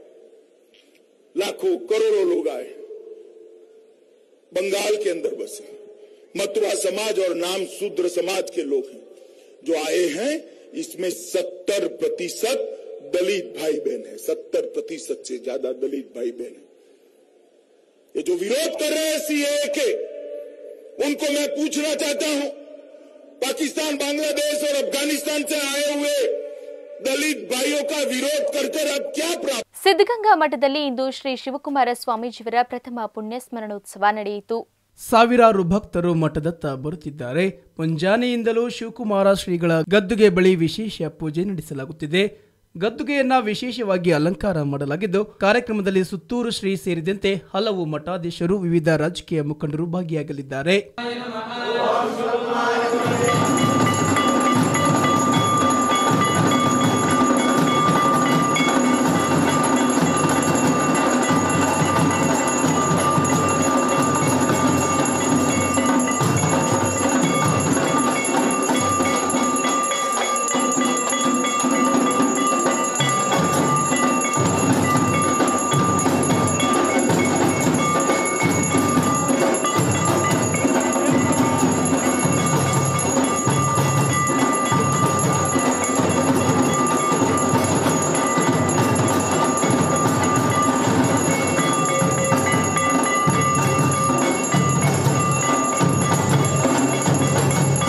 लाखों करोड़ों लोग आए बंगाल के अंदर बसे मथुरा समाज और नाम शूद्र समाज के लोग हैं जो आए हैं इसमें सत्तर प्रतिशत दलित भाई बहन है सत्तर प्रतिशत से ज्यादा दलित भाई बहन है ये जो विरोध कर रहे हैं सीए के उनको मैं पूछना चाहता हूं पाकिस्तान बांग्लादेश और अफगानिस्तान से आए हुए दलित भाइयों का विरोध कर कर अब क्या प्राप्त ಸಿದ್ಧಗಂಗಾ ಮಠದಲ್ಲಿ ಇಂದು ಶ್ರೀ ಶಿವಕುಮಾರ ಸ್ವಾಮೀಜಿಯವರ ಪ್ರಥಮ ಪುಣ್ಯಸ್ಮರಣೋತ್ಸವ ನಡೆಯಿತು ಸಾವಿರಾರು ಭಕ್ತರು ಮಠದತ್ತ ಬರುತ್ತಿದ್ದಾರೆ ಮುಂಜಾನೆಯಿಂದಲೂ ಶಿವಕುಮಾರ ಶ್ರೀಗಳ ಗದ್ದುಗೆ ಬಳಿ ವಿಶೇಷ ಪೂಜೆ ನಡೆಸಲಾಗುತ್ತಿದೆ ಗದ್ದುಗೆಯನ್ನ ವಿಶೇಷವಾಗಿ ಅಲಂಕಾರ ಮಾಡಲಾಗಿದ್ದು ಕಾರ್ಯಕ್ರಮದಲ್ಲಿ ಸುತ್ತೂರು ಶ್ರೀ ಸೇರಿದಂತೆ ಹಲವು ಮಠಾಧೀಶರು ವಿವಿಧ ರಾಜಕೀಯ ಮುಖಂಡರು ಭಾಗಿಯಾಗಲಿದ್ದಾರೆ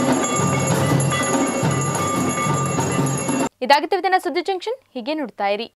ಇದಾಗಿತ್ತು ಸುದ್ದಿ ಜಂಕ್ಷನ್ ಹೀಗೆ ನೋಡ್ತಾ ಇರಿ